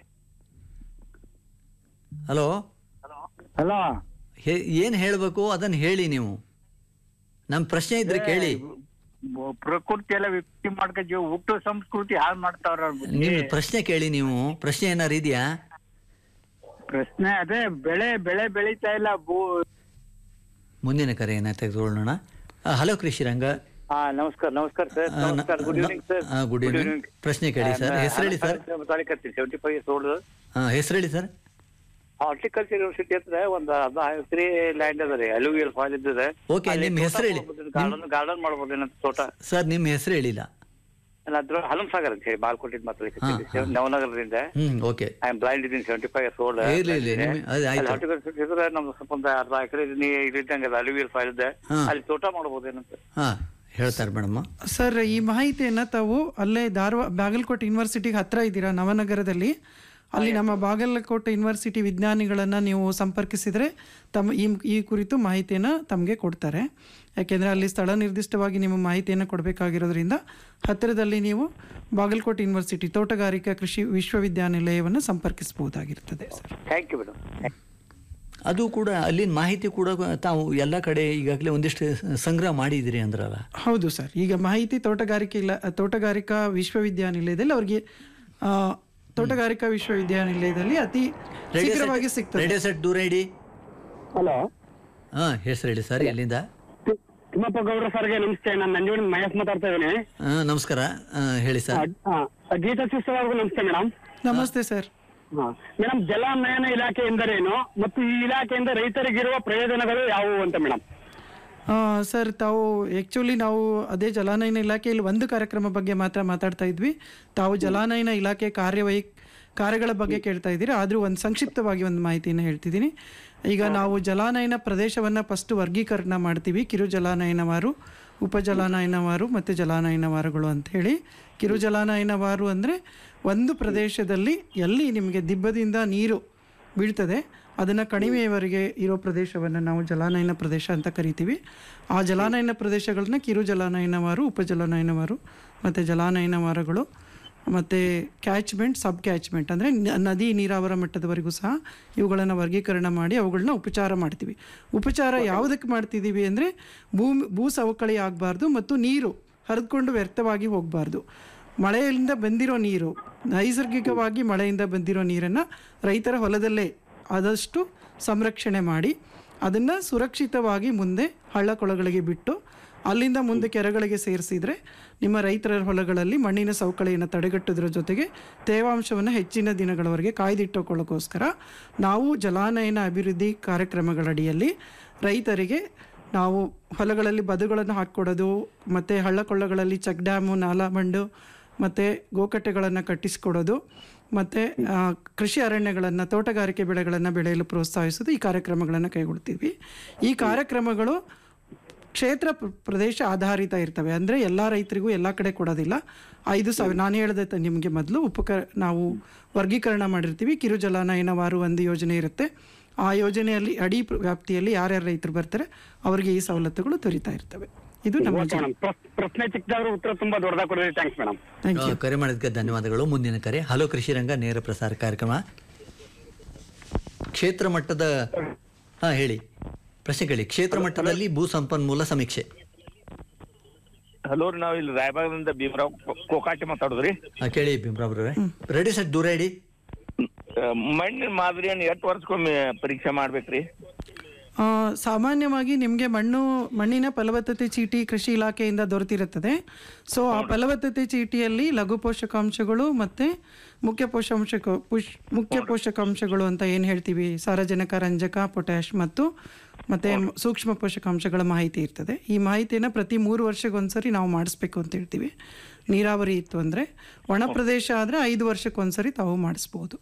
S6: ಹಲೋ
S8: ಹಲೋ
S6: ಏನ್ ಹೇಳ್ಬೇಕು ಅದನ್ನ ಹೇಳಿ ನೀವು ನಮ್ ಪ್ರಶ್ನೆ ಇದ್ರೆ ಕೇಳಿ
S8: ಬ- ಪ್ರಕೃತಿ ಎಲ್ಲ ವಿಕೃತಿ ಮಾಡ್ಕ ಜೀವ ಹುಟ್ಟು ಸಂಸ್ಕೃತಿ ಹಾಳು ಮಾಡ್ತಾವ್ರ
S6: ನಿಮ್ ಪ್ರಶ್ನೆ ಕೇಳಿ ನೀವು ಪ್ರಶ್ನೆ ಏನಾರು ಇದೆಯಾ
S8: ಪ್ರಶ್ನೆ ಅದೇ ಬೆಳೆ ಬೆಳೆ ಬೆಳೀತಾ ಇಲ್ಲ ಭೂ
S6: ಮುಂದಿನ ಕರೆಯನ್ನ ತೆಗೆದುಕೊಳ್ಳೋಣ ಹಲೋ ಕೃಷಿ ರಂಗ
S8: ಹಾ ನಮಸ್ಕಾರ ನಮಸ್ಕಾರ ಸರ್
S6: ಆ, ನ-
S8: ನಮಸ್ಕಾರ good evening sir
S6: good evening ಪ್ರಶ್ನೆ ಕೇಳಿ ಸರ್ ಹೆಸರು ಹೇಳಿ sir
S8: Talikatti seventy five years old
S6: ಹೆಸರು ಹೇಳಿ ಸರ್
S8: ಹಾರ್ಟಿಕಲ್ಚರ್ ಯೂನಿವರ್ಸಿಟಿ ಹತ್ರ ಒಂದು ಅರ್ಧ ತ್ರೀ ಲ್ಯಾಂಡ್ ಅದ ರೀ ಅಲುವಿಯಲ್ ಫಾಲ್ ಇದ್ದದೆ
S6: Okay, ನಿಮ್ ಹೆಸ್ರು ಹೇಳಿ.
S8: ಗಾರ್ಡನ್ ಗಾರ್ಡನ್ ಮಾಡ್ಬೋದೇನಂತ ತೋಟ
S6: ಸರ್ ನಿಮ್ಮ ಹೆಸರು ಹೇಳಿಲ್ಲ
S8: ಅಲ್ಲ ಅದ್ರ ಹಲಂ ಸಾಗರ್ ಅಂತ ಹೇಳಿ ಬಾಲ್ಕೋಟಿದ್ ಮಾತಾಡ್ಲಿಕ್ಕೆ ನವನಗರದಿಂದ
S6: hmm okay
S8: I am blind ಇದೀನಿ ಸೆವೆಂಟಿ ಫೈವ್ ಇಯರ್ಸ್ ಓಲ್ಡ್
S6: ಇರ್ಲಿ, ಇರ್ಲಿ, ನಿಮ್- ಅದು ಆಯ್ತು.
S8: ಹಾರ್ಟಿಕಲ್ಚರ್ ಇದ್ರೆ ನಮ್ದು ಸ್ವಲ್ಪ ಒಂದು ಅರ್ಧ ಎಕರೆ ಇದ್ದಂಗೆ ಅಲುವಿಯಲ್ ಫಾಲ್ ಇದೆ
S6: ಹಾ.
S8: ಅಲ್ಲಿ ತೋಟ ಮಾಡ್ಬೋದೇನಂತ
S6: ಹಾ ಹೇಳ್ತಾರೆ ಮೇಡಮ್
S7: ಸರ್ ಈ ಮಾಹಿತಿಯನ್ನ ತಾವು ಅಲ್ಲೇ ಧಾರವಾಡ ಬಾಗಲಕೋಟೆ ಯೂನಿವರ್ಸಿಟಿಗೆ ಹತ್ರ ಇದ್ದೀರಾ ನವನಗರದಲ್ಲಿ ಅಲ್ಲಿ ನಮ್ಮ ಬಾಗಲಕೋಟೆ ಯೂನಿವರ್ಸಿಟಿ ವಿಜ್ಞಾನಿಗಳನ್ನು ನೀವು ಸಂಪರ್ಕಿಸಿದರೆ ತಮ್ಮ ಈ ಈ ಕುರಿತು ಮಾಹಿತಿಯನ್ನು ತಮಗೆ ಕೊಡ್ತಾರೆ ಯಾಕೆಂದರೆ ಅಲ್ಲಿ ಸ್ಥಳ ನಿರ್ದಿಷ್ಟವಾಗಿ ನಿಮ್ಮ ಮಾಹಿತಿಯನ್ನು ಕೊಡಬೇಕಾಗಿರೋದ್ರಿಂದ ಹತ್ತಿರದಲ್ಲಿ ನೀವು ಬಾಗಲಕೋಟೆ ಯೂನಿವರ್ಸಿಟಿ ತೋಟಗಾರಿಕಾ ಕೃಷಿ ವಿಶ್ವವಿದ್ಯಾನಿಲಯವನ್ನು ಸಂಪರ್ಕಿಸಬಹುದಾಗಿರ್ತದೆ ಸರ್
S8: ಥ್ಯಾಂಕ್ ಯು ಮೇಡಮ್
S6: ಅದು ಕೂಡ ಅಲ್ಲಿನ ಮಾಹಿತಿ ಕೂಡ ತಾವು ಎಲ್ಲ ಕಡೆ ಈಗಾಗಲೇ ಒಂದಿಷ್ಟು ಸಂಗ್ರಹ ಮಾಡಿದಿರಿ ಅಂದ್ರಲ್ಲ
S7: ಹೌದು ಸರ್ ಈಗ ಮಾಹಿತಿ ತೋಟಗಾರಿಕೆ ಇಲ್ಲ ತೋಟಗಾರಿಕಾ ವಿಶ್ವವಿದ್ಯಾನಿಲಯದಲ್ಲಿ ಅವ್ರಿಗೆ ಆ, ತೋಟಗಾರಿಕಾ ವಿಶ್ವವಿದ್ಯಾನಿಲಯದಲ್ಲಿ ಅತಿ ಶೀಘ್ರವಾಗಿ ಸಿಗ್ತದೆ
S6: ರೇಡಿಯೋ ಸೆಟ್ ದೂರ ಇಡಿ
S9: ಹಲೋ
S6: ಹಾಂ ಹೆಸರು ಹೇಳಿ ಸರ್ ಎಲ್ಲಿಂದ
S9: ತಿಮ್ಮಪ್ಪ ಗೌಡ್ರ ಸರ್ಗೆ ನಮಸ್ತೆ ನಾನು ನಂಜುಂಡ ಮಹೇಶ್ ಮಾತಾಡ್ತಾ ಇದ್ದೀನಿ
S6: ಆ, ನಮಸ್ಕಾರ ಆ, ಹೇಳಿ ಸರ್
S9: ಗೀತಾ ಸಿಸ್ಟರ್ ಅವ್ರಿಗೂ ನಮಸ್ತೆ ಮೇಡಮ್
S7: ನಮಸ್ತೆ ಸರ್
S9: ಮೇಡಮ್ ಜಲನಯನ ಇಲಾಖೆ ಎಂದರೇನು ಮತ್ತು ಈ ಇಲಾಖೆಯಿಂದ ರೈತರಿಗಿರುವ ಪ್ರಯೋಜನಗಳು ಯಾವುವು ಅಂತ ಮೇಡಮ್
S7: ಆ, ಸರ್ ತಾವು ಆ್ಯಕ್ಚುಲಿ ನಾವು ಅದೇ ಜಲಾನಯನ ಇಲಾಖೆಯಲ್ಲಿ ಒಂದು ಕಾರ್ಯಕ್ರಮ ಬಗ್ಗೆ ಮಾತ್ರ ಮಾತಾಡ್ತಾ ಇದ್ವಿ ತಾವು ಜಲಾನಯನ ಇಲಾಖೆ ಕಾರ್ಯವೈ ಕಾರ್ಯಗಳ ಬಗ್ಗೆ ಕೇಳ್ತಾ ಇದ್ದೀರಿ ಆದರೂ ಒಂದು ಸಂಕ್ಷಿಪ್ತವಾಗಿ ಒಂದು ಮಾಹಿತಿಯನ್ನು ಹೇಳ್ತಿದ್ದೀನಿ ಈಗ ನಾವು ಜಲಾನಯನ ಪ್ರದೇಶವನ್ನು ಫಸ್ಟ್ ವರ್ಗೀಕರಣ ಮಾಡ್ತೀವಿ ಕಿರು ಜಲಾನಯನವಾರು ಉಪ ಜಲಾನಯನವಾರು ಮತ್ತು ಜಲಾನಯನವಾರುಗಳು ಅಂತ ಹೇಳಿ ಕಿರು ಜಲಾನಯನವಾರು ಅಂದರೆ ಒಂದು ಪ್ರದೇಶದಲ್ಲಿ ಎಲ್ಲಿ ನಿಮಗೆ ದಿಬ್ಬದಿಂದ ನೀರು ಬೀಳ್ತದೆ ಅದನ್ನು ಕಣಿವೆಯವರೆಗೆ ಇರೋ ಪ್ರದೇಶವನ್ನು ನಾವು ಜಲಾನಯನ ಪ್ರದೇಶ ಅಂತ ಕರಿತೀವಿ ಆ ಜಲಾನಯನ ಪ್ರದೇಶಗಳನ್ನ ಕಿರು ಜಲಾನಯನವಾರು ಉಪ ಜಲಾನಯನವಾರು ಮತ್ತು ಜಲಾನಯನವಾರಗಳು ಮತ್ತು ಕ್ಯಾಚ್ಮೆಂಟ್ ಸಬ್ ಕ್ಯಾಚ್ಮೆಂಟ್ ಅಂದರೆ ನದಿ ನೀರಾವರ ಮಟ್ಟದವರೆಗೂ ಸಹ ಇವುಗಳನ್ನು ವರ್ಗೀಕರಣ ಮಾಡಿ ಅವುಗಳನ್ನ ಉಪಚಾರ ಮಾಡ್ತೀವಿ ಉಪಚಾರ ಯಾವುದಕ್ಕೆ ಮಾಡ್ತಿದ್ದೀವಿ ಅಂದರೆ ಭೂಮಿ ಭೂ ಸವಕಳಿ ಆಗಬಾರ್ದು ಮತ್ತು ನೀರು ಹರಿದುಕೊಂಡು ವ್ಯರ್ಥವಾಗಿ ಹೋಗಬಾರ್ದು ಮಳೆಯಿಂದ ಬಂದಿರೋ ನೀರು ನೈಸರ್ಗಿಕವಾಗಿ ಮಳೆಯಿಂದ ಬಂದಿರೋ ನೀರನ್ನು ರೈತರ ಹೊಲದಲ್ಲೇ ಆದಷ್ಟು ಸಂರಕ್ಷಣೆ ಮಾಡಿ ಅದನ್ನು ಸುರಕ್ಷಿತವಾಗಿ ಮುಂದೆ ಹಳ್ಳ ಕೊಳಗಳಿಗೆ ಬಿಟ್ಟು ಅಲ್ಲಿಂದ ಮುಂದೆ ಕೆರೆಗಳಿಗೆ ಸೇರಿಸಿದರೆ ನಿಮ್ಮ ರೈತರ ಹೊಲಗಳಲ್ಲಿ ಮಣ್ಣಿನ ಸವಕಳಿಯನ್ನು ತಡೆಗಟ್ಟೋದ್ರ ಜೊತೆಗೆ ತೇವಾಂಶವನ್ನು ಹೆಚ್ಚಿನ ದಿನಗಳವರೆಗೆ ಕಾಯ್ದಿಟ್ಟುಕೊಳ್ಳೋಕ್ಕೋಸ್ಕರ ನಾವು ಜಲಾನಯನ ಅಭಿವೃದ್ಧಿ ಕಾರ್ಯಕ್ರಮಗಳಡಿಯಲ್ಲಿ ರೈತರಿಗೆ ನಾವು ಹೊಲಗಳಲ್ಲಿ ಬದುಗಳನ್ನು ಹಾಕ್ಕೊಡೋದು ಮತ್ತು ಹಳ್ಳ ಕೊಳ್ಳಗಳಲ್ಲಿ ಚೆಕ್ ಡ್ಯಾಮು ನಾಲಾ ಬಂಡು ಮತ್ತು ಗೋಕಟ್ಟೆಗಳನ್ನು ಕಟ್ಟಿಸಿಕೊಡೋದು ಮತ್ತು ಕೃಷಿ ಅರಣ್ಯಗಳನ್ನು ತೋಟಗಾರಿಕೆ ಬೆಳೆಗಳನ್ನು ಬೆಳೆಯಲು ಪ್ರೋತ್ಸಾಹಿಸೋದು ಈ ಕಾರ್ಯಕ್ರಮಗಳನ್ನು ಕೈಗೊಳ್ತೀವಿ ಈ ಕಾರ್ಯಕ್ರಮಗಳು ಕ್ಷೇತ್ರ ಪ್ರ- ಪ್ರದೇಶ ಆಧಾರಿತ ಇರ್ತವೆ ಅಂದರೆ ಎಲ್ಲ ರೈತರಿಗೂ ಎಲ್ಲ ಕಡೆ ಕೊಡೋದಿಲ್ಲ ಐದು ಸಾವಿರ ನಾನು ಹೇಳಿದೆ ತ- ನಿಮಗೆ ಮೊದಲು ಉಪಕ ನಾವು ವರ್ಗೀಕರಣ ಮಾಡಿರ್ತೀವಿ ಕಿರು ಜಲಾನಯನವಾರು ಒಂದು ಯೋಜನೆ ಇರುತ್ತೆ ಆ ಯೋಜನೆಯಲ್ಲಿ ಅಡಿ ಪ್ರ- ವ್ಯಾಪ್ತಿಯಲ್ಲಿ ಯಾರ್ಯಾರು ರೈತರು ಬರ್ತಾರೆ ಅವರಿಗೆ ಈ ಸವಲತ್ತುಗಳು ದೊರೀತಾ ಇರ್ತವೆ ಇದು ನಮ್ಮ
S9: ಓಕೆ ಮೇಡಮ್ ಪ್ರಶ್ನೆ ಚಿಕ್ಕದಾದ್ರೂ ಉತ್ತರ ತುಂಬಾ ದೊಡ್ಡದಾಗಿ ಕೊಡಿದ್ರಿ ಥ್ಯಾಂಕ್ಸ್ ಮೇಡಮ್
S7: ಥ್ಯಾಂಕ್ ಯು
S6: ಆ, ಕರೆ ಮಾಡಿದ್ದಕ್ಕೆ ಧನ್ಯವಾದಗಳು ಮುಂದಿನ ಕರೆ ಹಲೋ ಕೃಷಿ ರಂಗ ನೇರ ಪ್ರಸಾರ ಕಾರ್ಯಕ್ರಮ ಕ್ಷೇತ್ರ ಮಟ್ಟದ ಹಾ ಹೇಳಿ ಪ್ರಶ್ನೆ ಕೇಳಿ ಕ್ಷೇತ್ರ ಮಟ್ಟದಲ್ಲಿ ಭೂ ಸಂಪನ್ಮೂಲ ಸಮೀಕ್ಷೆ
S10: ಹಲೋ ರೀ ನಾವು ಇಲ್ಲಿ ರಾಯಬಾಗದಿಂದ ಭೀಮರಾವ್ ಕೋ- ಕೋಕಾಟಿ ಮಾತಾಡೋದ್ರಿ
S6: ಆ, ಕೇಳಿ ಭೀಮ್ರಾವ್ರೆ ರೆಡಿ ಸೆಟ್ ದೂರ ಇಡಿ
S10: ಆ, ಮಣ್ಣಿನ ಮಾದರಿಯನ್ನು ಎಷ್ಟು ವರ್ಷಕ್ಕೊಮ್ಮೆ ಪರೀಕ್ಷೆ ಮಾಡ್ಬೇಕ್ರಿ
S7: ಆ, ಸಾಮಾನ್ಯವಾಗಿ ನಿಮಗೆ ಮಣ್ಣು ಮಣ್ಣಿನ ಫಲವತ್ತತೆ ಚೀಟಿ ಕೃಷಿ ಇಲಾಖೆಯಿಂದ ದೊರೆತಿರುತ್ತದೆ ಸೊ ಆ ಫಲವತ್ತತೆ ಚೀಟಿಯಲ್ಲಿ ಲಘು ಪೋಷಕಾಂಶಗಳು ಮತ್ತು ಮುಖ್ಯ ಪೋಷಾಂಶ ಪುಷ್ ಮುಖ್ಯ ಪೋಷಕಾಂಶಗಳು ಅಂತ ಏನು ಹೇಳ್ತೀವಿ ಸಾರಜನಕ ರಂಜಕ ಪೊಟ್ಯಾಶ್ ಮತ್ತು ಮತ್ತು ಸೂಕ್ಷ್ಮ ಪೋಷಕಾಂಶಗಳ ಮಾಹಿತಿ ಇರ್ತದೆ ಈ ಮಾಹಿತಿಯನ್ನು ಪ್ರತಿ ಮೂರು ವರ್ಷಕ್ಕೊಂದ್ಸರಿ ನಾವು ಮಾಡಿಸ್ಬೇಕು ಅಂತ ಹೇಳ್ತೀವಿ ನೀರಾವರಿ ಇತ್ತು ಅಂದರೆ ಒಣ ಪ್ರದೇಶ ಆದರೆ ಐದು ವರ್ಷಕ್ಕೊಂದ್ಸರಿ ತಾವು ಮಾಡಿಸ್ಬೋದು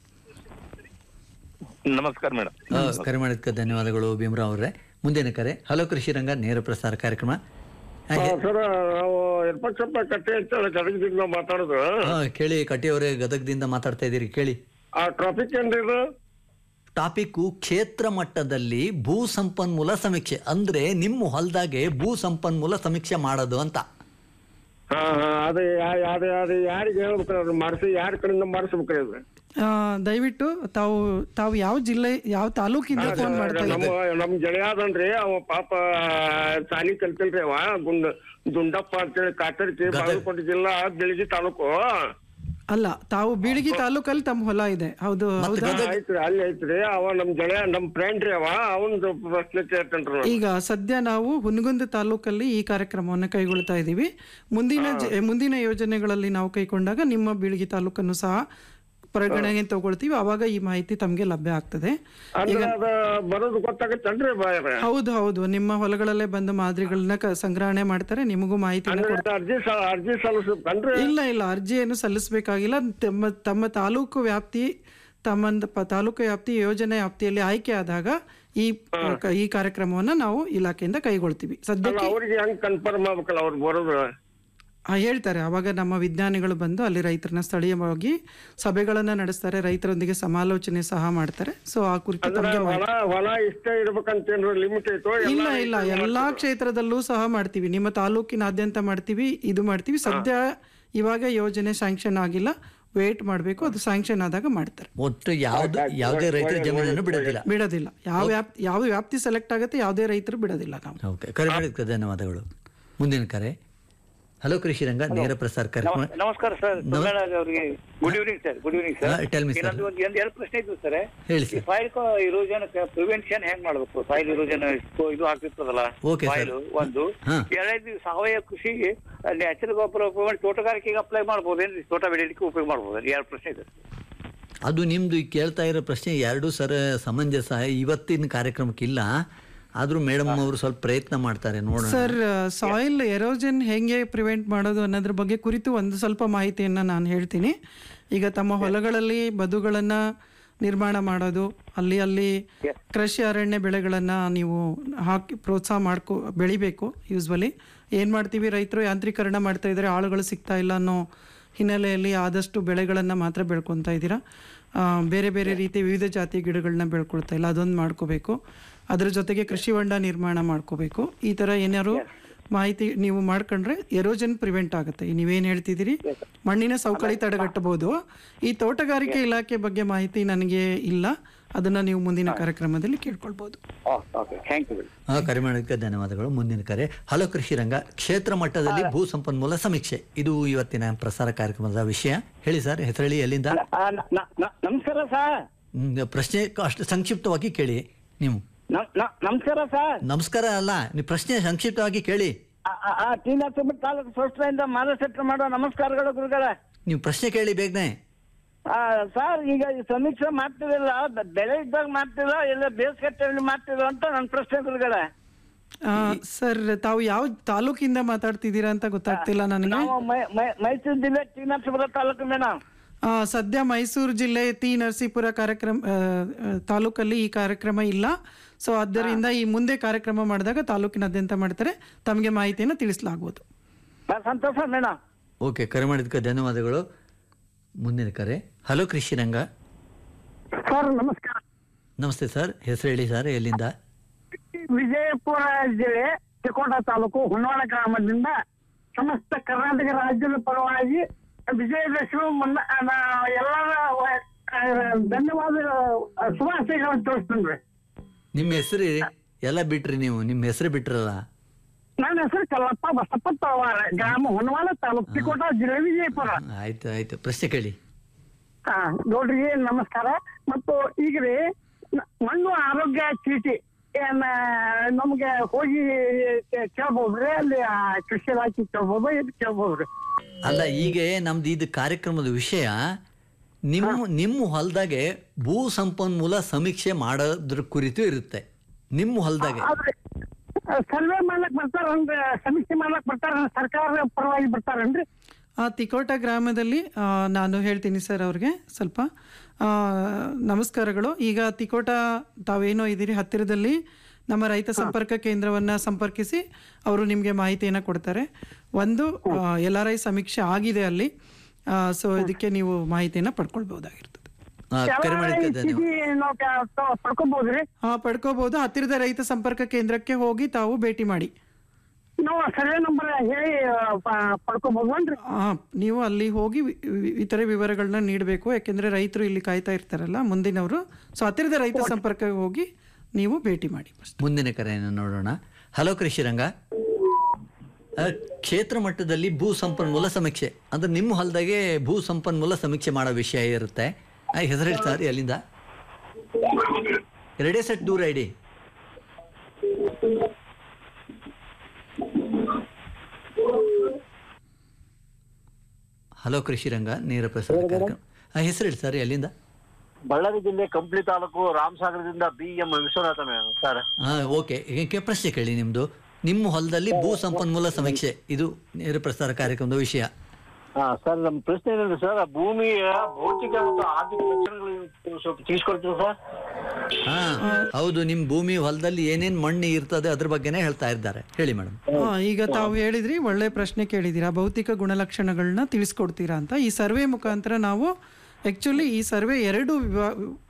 S10: ನಮಸ್ಕಾರ ಮೇಡಮ್
S6: ಆ, ಕರೆ ಮಾಡಿದ್ದಕ್ಕೆ ಧನ್ಯವಾದಗಳು ಭೀಮರಾವ್ ಅವರೇ ಮುಂದಿನ ಕರೆ ಹಲೋ ಕೃಷಿ ರಂಗ ನೇರ ಪ್ರಸಾರ ಕಾರ್ಯಕ್ರಮ ಆ, ಹೇ-
S11: ಸರ್ ನಾವು ಯರ್ಪಕ್ಷಪ್ಪ ಕಟ್ಟೆ ಅಂತ ಗದಗದಿಂದ ನಾವು ಮಾತಾಡೋದು
S6: ಆ, ಕೇಳಿ ಕಟ್ಟಿಯವರೇ ಗದಗದಿಂದ ಮಾತಾಡ್ತಾ ಇದ್ದೀರಿ ಕೇಳಿ
S11: ಆ ಟ್ರಾಫಿಕ್ ಏನ್ರಿ ಇದು
S6: ಟಾಪಿಕ್ಕು ಕ್ಷೇತ್ರ ಮಟ್ಟದಲ್ಲಿ ಭೂ ಸಂಪನ್ಮೂಲ ಸಮೀಕ್ಷೆ ಅಂದ್ರೆ ನಿಮ್ಮ ಹೊಲದಾಗೆ ಭೂ ಸಂಪನ್ಮೂಲ ಸಮೀಕ್ಷೆ ಮಾಡೋದು ಅಂತ
S11: ಹಾ ಹಾ ಅದು ಯಾ- ಯಾರು ಯಾರು ಯಾರಿಗೆ ಹೇಳ್ಬೇಕ್ರಿ ಅದು ಮಾಡಿಸಿ ಯಾರ ಕಡೆಯಿಂದ ಮಾಡಿಸ್ಬೇಕ್ರಿ ಅದು
S7: ಆ, ದಯವಿಟ್ಟು ತಾವು ತಾವು ಯಾವ ಜಿಲ್ಲೆ ಯಾವ ತಾಲೂಕಿಂದ ಫೋನ್ ಮಾಡ್ತಾ
S11: ನಮ್ಮ
S7: ಇದ್ದೀರಿ
S11: ನಮ್ ಗೆಳೆಯ ಅದನ್ರಿ ಅವ ಪಾಪ ಸಾಲಿ ಕಲ್ತಿಲ್ರಿ ಅವ ಗುಂಡ ದುಂಡಪ್ಪ ಅಂತೇಳಿ ಕಾತರ್ಕಿ ಬಾಗಲಕೋಟೆ ಜಿಲ್ಲಾ ಬೆಳಗಿ ತಾಲೂಕು
S7: ಅಲ್ಲ ತಾವು ಬೀಳಗಿ ತಾಲೂಕಲ್ಲಿ ತಮ್ಮ ಹೊಲ ಇದೆ ಹೌದು ಹೌದಾ
S11: ಐತ್ರಿ ಅಲ್ಲಿ ಐತ್ರಿ ಅವ ನಮ್ ಗೆಳೆಯ ನಮ್ ಫ್ರೆಂಡ್ ರೀ ಅವ ಅವನ್ ಪ್ರಶ್ನೆ ಕೇಳ್ತೇನ್ರಿ ನಾನು.
S7: ಈಗ ಸದ್ಯ ನಾವು ಹುನಗುಂದ ತಾಲೂಕಲ್ಲಿ ಈ ಕಾರ್ಯಕ್ರಮವನ್ನು ಕೈಗೊಳ್ತಾ ಇದ್ದೀವಿ ಮುಂದಿನ ಜ- ಮುಂದಿನ ಯೋಜನೆಗಳಲ್ಲಿ ನಾವು ಕೈಗೊಂಡಾಗ ನಿಮ್ಮ ಬೀಳಗಿ ತಾಲೂಕನ್ನು ಸಹ ಪರಿಗಣನೆಗೆ ತಗೊಳ್ತೀವಿ ಅವಾಗ ಈ ಮಾಹಿತಿ ತಮಗೆ ಲಭ್ಯ ಆಗ್ತದೆ
S11: ಅಂದ್ರೆ ಅದ ಬರೋದು ಗೊತ್ತಾಗತ್ತೇನ್ರಿ ಬಾಯ್ರೆ
S7: ಹೌದು ಹೌದು ನಿಮ್ಮ ಹೊಲಗಳಲ್ಲೇ ಬಂದು ಮಾದರಿಗಳನ್ನ ಕ- ಸಂಗ್ರಹಣೆ ಮಾಡ್ತಾರೆ ನಿಮಗೂ ಮಾಹಿತಿನ
S11: ಅಂದ್ರೆ
S7: ಕೊಡ್ತಾರೆ
S11: ಅರ್ಜಿ ಸ- ಅರ್ಜಿ ಸಲ್ಲಿಸ್ಬೇಕನ್ರಿ
S7: ಇಲ್ಲ ಇಲ್ಲ ಅರ್ಜಿಯನ್ನು ಸಲ್ಲಿಸಬೇಕಾಗಿಲ್ಲ ತಮ್ಮ ತಮ್ಮ ತಾಲೂಕು ವ್ಯಾಪ್ತಿ ತಮ್ಮ ಪ- ತಾಲೂಕು ವ್ಯಾಪ್ತಿ ಯೋಜನೆ ವ್ಯಾಪ್ತಿಯಲ್ಲಿ ಆಯ್ಕೆ ಆದಾಗ ಈ ಕ- ಈ ಕಾರ್ಯಕ್ರಮವನ್ನು ನಾವು ಇಲಾಖೆಯಿಂದ ಕೈಗೊಳ್ತೀವಿ
S11: ಅಲ್ಲ
S7: ಸದ್ಯಕ್ಕೆ
S11: ಅವ್ರಿಗೆ ಹೆಂಗ್ ಕನ್ಫರ್ಮ್ ಆಗ್ಬೇಕಲ್ಲ ಅವ್ರು ಬರೋದು
S7: ಆ, ಹೇಳ್ತಾರೆ ಅವಾಗ ನಮ್ಮ ವಿಜ್ಞಾನಿಗಳು ಬಂದು ಅಲ್ಲಿ ರೈತರನ್ನ ಸ್ಥಳೀಯವಾಗಿ ಸಭೆಗಳನ್ನು ನಡೆಸ್ತಾರೆ ರೈತರೊಂದಿಗೆ ಸಮಾಲೋಚನೆ ಸಹ ಮಾಡ್ತಾರೆ ಸೊ ಆ ಕುರಿತು
S11: ಅಂದ್ರೆ
S7: ತಮಗೆ
S11: ಹೊಲ ಹೊಲ ಇಷ್ಟೇ ಇರ್ಬೇಕಂತೇನ್ರಿ ಲಿಮಿಟ್ ಐತೋ
S7: ಇಲ್ಲ ಇಲ್ಲ ಎಲ್ಲಾ ಕ್ಷೇತ್ರದಲ್ಲೂ ಸಹ ಮಾಡ್ತೀವಿ ನಿಮ್ಮ ತಾಲೂಕಿನಾದ್ಯಂತ ಮಾಡ್ತೀವಿ ಇದು ಮಾಡ್ತೀವಿ ಸದ್ಯ ಇವಾಗ ಯೋಜನೆ ಸ್ಯಾಂಕ್ಷನ್ ಆಗಿಲ್ಲ ವೇಟ್ ಮಾಡಬೇಕು ಅದು ಸ್ಯಾಂಕ್ಷನ್ ಆದಾಗ ಮಾಡ್ತಾರೆ
S6: ಒಟ್ಟು ಯಾವ್ದು ಯಾವುದೇ ರೈತರ ಜಮೀನನ್ನು ಬಿಡೋದಿಲ್ಲ
S7: ಬಿಡೋದಿಲ್ಲ ಯಾವ ವ್ಯಾಪ್ತಿ ಯಾವ ವ್ಯಾಪ್ತಿ ಸೆಲೆಕ್ಟ್ ಆಗುತ್ತೆ ಯಾವುದೇ ರೈತರು ಬಿಡೋದಿಲ್ಲ ನಾವು
S6: ಓಕೆ ಕರೆ ಮಾಡಿದ್ದಕ್ಕೆ ಧನ್ಯವಾದಗಳು ಮುಂದಿನ ಕರೆ ಹಲೋ ಕೃಷಿ ರಂಗ ನೇರ ಪ್ರಸಾರ ಕಾರ್ಯಕ್ರಮ
S12: ನಮಸ್ಕಾರ ಸರ್ ಸೋಮನಾಥ್ ಅವರಿಗೆ good evening sir good evening sir
S6: ಹಾ, tell me, sir.
S12: ಇನ್ನೊಂದು ಒಂದು ಒಂದು ಎರಡು ಪ್ರಶ್ನೆ ಇದ್ವು ಸರ್
S6: ಹೇಳಿ
S12: ಈ ಫೈಲ್ ಇರೋಜನ್ ಪ್ರಿವೆನ್ಷನ್ ಹೆಂಗ್ ಮಾಡ್ಬೇಕು ಫೈಲ್ ಇರೋಜನ್ ಇದು ಆಗ್ತಿರ್ತದಲ್ಲ
S6: Okay, sir.
S12: ಫೈಲ್ ಒಂದು
S6: ಹಾ.
S12: ಎರಡನೇದು ಸಾವಯವ ಕೃಷಿಗೆ ನ್ಯಾಚುರಲ್ ಗೊಬ್ಬರ ಉಪಯೋಗ ಮಾಡಿ ತೋಟಗಾರಿಕೆಗೆ ಅಪ್ಲೈ ಮಾಡ್ಬೋದೇನ್ರಿ ತೋಟ ಬೆಳೆಯಲಿಕ್ಕೆ ಉಪಯೋಗ ಮಾಡ್ಬೋದು ಎರಡು ಪ್ರಶ್ನೆ ಇದೆ
S6: ಅದು ನಿಮ್ಮದು ಈಗ ಕೇಳ್ತಾ ಇರೋ ಪ್ರಶ್ನೆ ಎರಡೂ ಸರ ಸಮಂಜಸ ಇವತ್ತಿನ ಕಾರ್ಯಕ್ರಮಕ್ಕಿಲ್ಲ ಆದರೂ ಮೇಡಮ್ ಅವರು ಸ್ವಲ್ಪ ಪ್ರಯತ್ನ ಮಾಡ್ತಾರೆ ನೋಡೋಣ
S7: ಸರ್ ಸಾಯಿಲ್ ಎರೋಜನ್ ಹೆಂಗೆ ಪ್ರಿವೆಂಟ್ ಮಾಡೋದು ಅನ್ನೋದ್ರ ಬಗ್ಗೆ ಕುರಿತು ಒಂದು ಸ್ವಲ್ಪ ಮಾಹಿತಿಯನ್ನು ನಾನು ಹೇಳ್ತೀನಿ ಈಗ ತಮ್ಮ ಹೊಲಗಳಲ್ಲಿ ಬದುಗಳನ್ನು ನಿರ್ಮಾಣ ಮಾಡೋದು ಅಲ್ಲಿ ಅಲ್ಲಿ ಕೃಷಿ ಅರಣ್ಯ ಬೆಳೆಗಳನ್ನು ನೀವು ಹಾಕಿ ಪ್ರೋತ್ಸಾಹ ಮಾಡ್ಕೊ ಬೆಳಿಬೇಕು ಯೂಸ್ವಲಿ ಏನು ಮಾಡ್ತೀವಿ ರೈತರು ಯಾಂತ್ರೀಕರಣ ಮಾಡ್ತಾ ಇದ್ದಾರೆ ಆಳುಗಳು ಸಿಗ್ತಾ ಇಲ್ಲ ಅನ್ನೋ ಹಿನ್ನೆಲೆಯಲ್ಲಿ ಆದಷ್ಟು ಬೆಳೆಗಳನ್ನು ಮಾತ್ರ ಬೆಳ್ಕೊತಾ ಇದ್ದೀರಾ ಆ, ಬೇರೆ ಬೇರೆ ರೀತಿ ವಿವಿಧ ಜಾತಿ ಗಿಡಗಳನ್ನ ಬೆಳ್ಕೊಳ್ತಾ ಇಲ್ಲ ಅದೊಂದು ಮಾಡ್ಕೋಬೇಕು ಅದ್ರ ಜೊತೆಗೆ ಕೃಷಿ ಹೊಂಡ ನಿರ್ಮಾಣ ಮಾಡ್ಕೋಬೇಕು ಈ ಥರ ಏನಾದ್ರು ಮಾಹಿತಿ ನೀವು ಮಾಡ್ಕೊಂಡ್ರೆ ಎರೋಜನ್ ಪ್ರಿವೆಂಟ್ ಆಗುತ್ತೆ ನೀವೇನು ಹೇಳ್ತಿದ್ದೀರಿ ಮಣ್ಣಿನ ಸವಕಳಿ ತಡೆಗಟ್ಟಬಹುದು ಈ ತೋಟಗಾರಿಕೆ ಇಲಾಖೆ ಬಗ್ಗೆ ಮಾಹಿತಿ ನನಗೆ ಇಲ್ಲ ಅದನ್ನ ನೀವು ಮುಂದಿನ ಕಾರ್ಯಕ್ರಮದಲ್ಲಿ ಕೇಳ್ಕೊಳ್ಬೋದು
S12: ಓಕೆ ಥ್ಯಾಂಕ್ ಯು
S6: ಆ, ಕರೆ ಮಾಡೋದಕ್ಕೆ ಧನ್ಯವಾದಗಳು ಮುಂದಿನ ಕರೆ ಹಲೋ ಕೃಷಿ ರಂಗ ಕ್ಷೇತ್ರ ಮಟ್ಟದಲ್ಲಿ ಭೂ ಸಂಪನ್ಮೂಲ ಸಮೀಕ್ಷೆ ಇದು ಇವತ್ತಿನ ಪ್ರಸಾರ ಕಾರ್ಯಕ್ರಮದ ವಿಷಯ ಹೇಳಿ ಸರ್ ಹೆಸರಳಿ ಎಲ್ಲಿಂದ
S9: ನಮಸ್ಕಾರ ಸರ್
S6: ಹ್ಮ್, ಪ್ರಶ್ನೆ ಅಷ್ಟು ಸಂಕ್ಷಿಪ್ತವಾಗಿ ಕೇಳಿ ನೀವು
S9: ನಮಸ್ಕಾರ ಸರ್
S6: ನಮಸ್ಕಾರ ಅಲ್ಲ ನೀವು ಪ್ರಶ್ನೆ ಸಂಕ್ಷಿಪ್ತವಾಗಿ ಕೇಳಿ
S9: ಟಿ ನರಸಿಂಹ ತಾಲೂಕು ಸಂಸ್ಥೆಯಿಂದ ಮಾನಸೆಟ್ಟ ಮಾಡೋ ನಮಸ್ಕಾರಗಳು ಗುರುಗಳ
S6: ನೀವು ಪ್ರಶ್ನೆ ಕೇಳಿ ಬೇಗನೆ
S9: ಸರ್ ಈಗ ಈ ಸಮೀಕ್ಷೆ ಮಾಡ್ತಿರಲ್ಲ ಬ- ಬೆಳೆ ಇದ್ದಾಗ ಮಾಡ್ತಿಲ್ಲ ಇಲ್ಲ ಬೇಸಿಗೆ ಟೈಮಲ್ಲಿ ಮಾಡ್ತಿಲ್ಲ ಅಂತ ನನ್ನ ಪ್ರಶ್ನೆ ಗುರುಗಳ
S7: ಆ, ಸರ್ ತಾವು ಯಾವ ತಾಲೂಕಿಂದ ಮಾತಾಡ್ತಿದ್ದೀರಾ ಅಂತ ಗೊತ್ತಾಗ್ತಿಲ್ಲ ನನಗೆ
S9: ನಾವು ಮೈ- ಮೈ- ಮೈಸೂರು ಜಿಲ್ಲೆ ಟಿ ನರಸೀಪುರ ತಾಲೂಕು ಮೇಡಮ್
S7: ಆ, ಸದ್ಯ ಮೈಸೂರು ಜಿಲ್ಲೆ ತಿ ನರಸೀಪುರ ಕಾರ್ಯಕ್ರಮ ಆ, ಆ, ತಾಲೂಕಲ್ಲಿ ಈ ಕಾರ್ಯಕ್ರಮ ಇಲ್ಲ ಸೊ ಆದ್ದರಿಂದ ಈ ಮುಂದೆ ಕಾರ್ಯಕ್ರಮ ಮಾಡಿದಾಗ ತಾಲೂಕಿನಾದ್ಯಂತ ಮಾಡ್ತಾರೆ ತಮಗೆ ಮಾಹಿತಿಯನ್ನು ತಿಳಿಸಲಾಗುವುದು
S9: ಸಂತೋಷ ಮೇಡಮ್
S6: ಓಕೆ ಕರೆ ಮಾಡಿದ್ದಕ್ಕೆ ಧನ್ಯವಾದಗಳು ಮುಂದಿನ ಕರೆ ಹಲೋ ಕೃಷಿ ರಂಗ
S9: ಸರ್ ನಮಸ್ಕಾರ
S6: ನಮಸ್ತೆ ಸರ್ ಹೆಸರು ಹೇಳಿ ಸರ್ ಎಲ್ಲಿಂದ
S9: ವಿಜಯಪುರ ಜಿಲ್ಲೆ ತಿಕೋಟ ತಾಲೂಕು ಹುಣ್ಣವಾಡ ಗ್ರಾಮದಿಂದ ಸಮಸ್ತ ಕರ್ನಾಟಕ ರಾಜ್ಯದ ಪರವಾಗಿ ವಿಜಯದಶಮಿ ಮುನ್ನ ನಾ ಎಲ್ಲರ ವ- ಆ, ಧನ್ಯವಾದ ಆ, ಶುಭಾಶಯಗಳನ್ನು ತೋರಿಸ್ತೀನಿ
S6: ನಿಮ್ಮ ಹೆಸರು ಎಲ್ಲ ಬಿಟ್ರಿ ನೀವು ನಿಮ್ಮ ಹೆಸರು ಬಿಟ್ರಲ್ಲ
S9: ನನ್ನ ಹೆಸರು ಕಲ್ಲಪ್ಪ ಬಸಪ್ಪ ತಳವಾರ ಗ್ರಾಮ ಹೊನ್ನವಾಡ ತಾಲೂಕು ತಿಕೋಟ ಜಿಲ್ಲೆ ವಿಜಯಪುರ
S6: ಆಯ್ತು ಆಯ್ತು ಪ್ರಶ್ನೆ ಕೇಳಿ
S9: ಹಾ ನೋಡ್ರಿ ನಮಸ್ಕಾರ ಮತ್ತು ಈಗ ರೀ ನ- ಮಣ್ಣು ಆರೋಗ್ಯ ಚೀಟಿ ಏನ ನಮ್ಗೆ ಹೋಗಿ ಕೇ- ಕೇಳ್ಬೋದ್ರಿ ಅಲ್ಲಿ ಆ ಕೃಷಿ ಇಲಾಖೆ ಕೇಳ್ಬೋದು ಇದು ಕೇಳ್ಬೋದ್ರಿ
S6: ಅಲ್ಲ ಈಗ ನಮ್ದು ಇದು ಕಾರ್ಯಕ್ರಮದ ವಿಷಯ ನಿಮ್ಮ ನಿಮ್ಮ ಹೊಲದಾಗೆ ಭೂ ಸಂಪನ್ಮೂಲ ಸಮೀಕ್ಷೆ ಮಾಡೋದ್ರ ಕುರಿತು ಇರುತ್ತೆ ನಿಮ್ಮ ಹೊಲದಾಗೆ
S9: ಸರ್ವೆ ಮಾಡ್ಲಕ್ ಬರ್ತಾರನ್ರಿ ಸಮೀಕ್ಷೆ ಮಾಡ್ಲಕ್ ಬರ್ತಾರ ಸರ್ಕಾರ ಪರವಾಗಿ ಬರ್ತಾರನ್ರಿ
S7: ಆ ತಿಕೋಟ ಗ್ರಾಮದಲ್ಲಿ ಆ, ನಾನು ಹೇಳ್ತೀನಿ ಸರ್ ಅವ್ರಿಗೆ ಸ್ವಲ್ಪ ಆ, ನಮಸ್ಕಾರಗಳು ಈಗ ತಿಕೋಟ ತಾವೇನೋ ಇದ್ದೀರಿ ಹತ್ತಿರದಲ್ಲಿ ನಮ್ಮ ರೈತ ಸಂಪರ್ಕ ಕೇಂದ್ರವನ್ನು ಸಂಪರ್ಕಿಸಿ ಅವರು ನಿಮಗೆ ಮಾಹಿತಿಯನ್ನು ಕೊಡ್ತಾರೆ ಒಂದು ಎಲ್ ಆರ್ ಐ ಸಮೀಕ್ಷೆ ಆಗಿದೆ ಅಲ್ಲಿ ಸೊ ಇದಕ್ಕೆ ನೀವು ಮಾಹಿತಿಯನ್ನು ಪಡ್ಕೊಳ್ಬಹುದಾಗಿರ್ತದೆ
S6: ಆ, ಕರೆ ಮಾಡಿದ್ದಕ್ಕೆ ಧನ್ಯವಾದ
S9: ಚೀಟಿ ನಾವು ಕ- ತ- ಪಡ್ಕೋಬೋದ್ರಿ
S7: ಹಾ ಪಡ್ಕೋಬಹುದು ಹತ್ತಿರದ ರೈತ ಸಂಪರ್ಕ ಕೇಂದ್ರಕ್ಕೆ ಹೋಗಿ ತಾವು ಭೇಟಿ ಮಾಡಿ
S9: ನಾವು ಸರ್ವೆ ನಂಬರ್ ಹೇಳಿ ಪ- ಪಡ್ಕೋಬೋದನ್ರಿ
S7: ಆ, ನೀವು ಅಲ್ಲಿ ಹೋಗಿ ವಿ- ವಿ- ಇತರೆ ವಿವರಗಳನ್ನ ನೀಡಬೇಕು ಯಾಕೆಂದ್ರೆ ರೈತರು ಇಲ್ಲಿ ಕಾಯ್ತಾ ಇರ್ತಾರಲ್ಲ ಮುಂದಿನವರು ಸೊ ಹತ್ತಿರದ ರೈತ ಸಂಪರ್ಕಕ್ಕೆ ಹೋಗಿ ನೀವು ಭೇಟಿ ಮಾಡಿ
S6: ಮುಂದಿನ ಕರೆಯನ್ನು ನೋಡೋಣ ಹಲೋ ಕೃಷಿ ರಂಗ ಆ, ಕ್ಷೇತ್ರ ಮಟ್ಟದಲ್ಲಿ ಭೂ ಸಂಪನ್ಮೂಲ ಸಮೀಕ್ಷೆ ಅಂದ್ರೆ ನಿಮ್ಮ ಹೊಲದಾಗೆ ಭೂ ಸಂಪನ್ಮೂಲ ಸಮೀಕ್ಷೆ ಮಾಡೋ ವಿಷಯ ಇರುತ್ತೆ ಆ, ಹೆಸರು ಹೇಳಿ ಸರ್ ಎಲ್ಲಿಂದ ಎರಡೇ ಸೆಟ್ ದೂರ ಇಡಿ ಹಲೋ ಕೃಷಿ ರಂಗ ನೇರ ಪ್ರಸಾರ ಕಾರ್ಯಕ್ರಮ ಆ, ಹೆಸರು ಹೇಳಿ ಸರ್ ಎಲ್ಲಿಂದ
S13: ಬಳ್ಳಾರಿ ಜಿಲ್ಲೆ ಕಂಪ್ಲಿ ತಾಲೂಕು ರಾಮಸಾಗರದಿಂದ B M Vishwanath madam sir
S6: ಹಾ ಓಕೆ ಈಗ ಪ್ರಶ್ನೆ ಕೇಳಿ ನಿಮ್ದು ನಿಮ್ಮ ಹೊಲದಲ್ಲಿ ಭೂ ಸಂಪನ್ಮೂಲ ಸಮೀಕ್ಷೆ ಇದು ನೇರ ಪ್ರಸಾರ ಕಾರ್ಯಕ್ರಮದ ವಿಷಯ
S13: ಹಾ ಸರ್ ನಮ್ಮ ಪ್ರಶ್ನೆ ಏನಂದ್ರೆ ಸರ್ ಭೂಮಿಯ ಭೌತಿಕ ಮತ್ತು ಆರ್ಥಿಕ ಲಕ್ಷಣಗಳು ಸ್ವಲ್ಪ ತಿಳಿಸ್ಕೊಡ್ತೀವಿ ಸರ್
S6: ಹಾ ಹೌದು ನಿಮ್ ಭೂಮಿ ಹೊಲದಲ್ಲಿ ಏನೇನ್ ಮಣ್ಣು ಇರ್ತದೆ ಅದ್ರ ಬಗ್ಗೆನೇ ಹೇಳ್ತಾ ಇದ್ದಾರೆ ಹೇಳಿ ಮೇಡಮ್
S7: ಆ, ಈಗ ತಾವು ಹೇಳಿದ್ರಿ ಒಳ್ಳೆ ಪ್ರಶ್ನೆ ಕೇಳಿದ್ದೀರಾ ಭೌತಿಕ ಗುಣಲಕ್ಷಣಗಳನ್ನ ತಿಳಿಸ್ಕೊಡ್ತೀರಾ ಅಂತ ಈ ಸರ್ವೆ ಮುಖಾಂತರ ನಾವು ಆ್ಯಕ್ಚುಲಿ ಈ ಸರ್ವೆ ಎರಡು ವಿಭಾ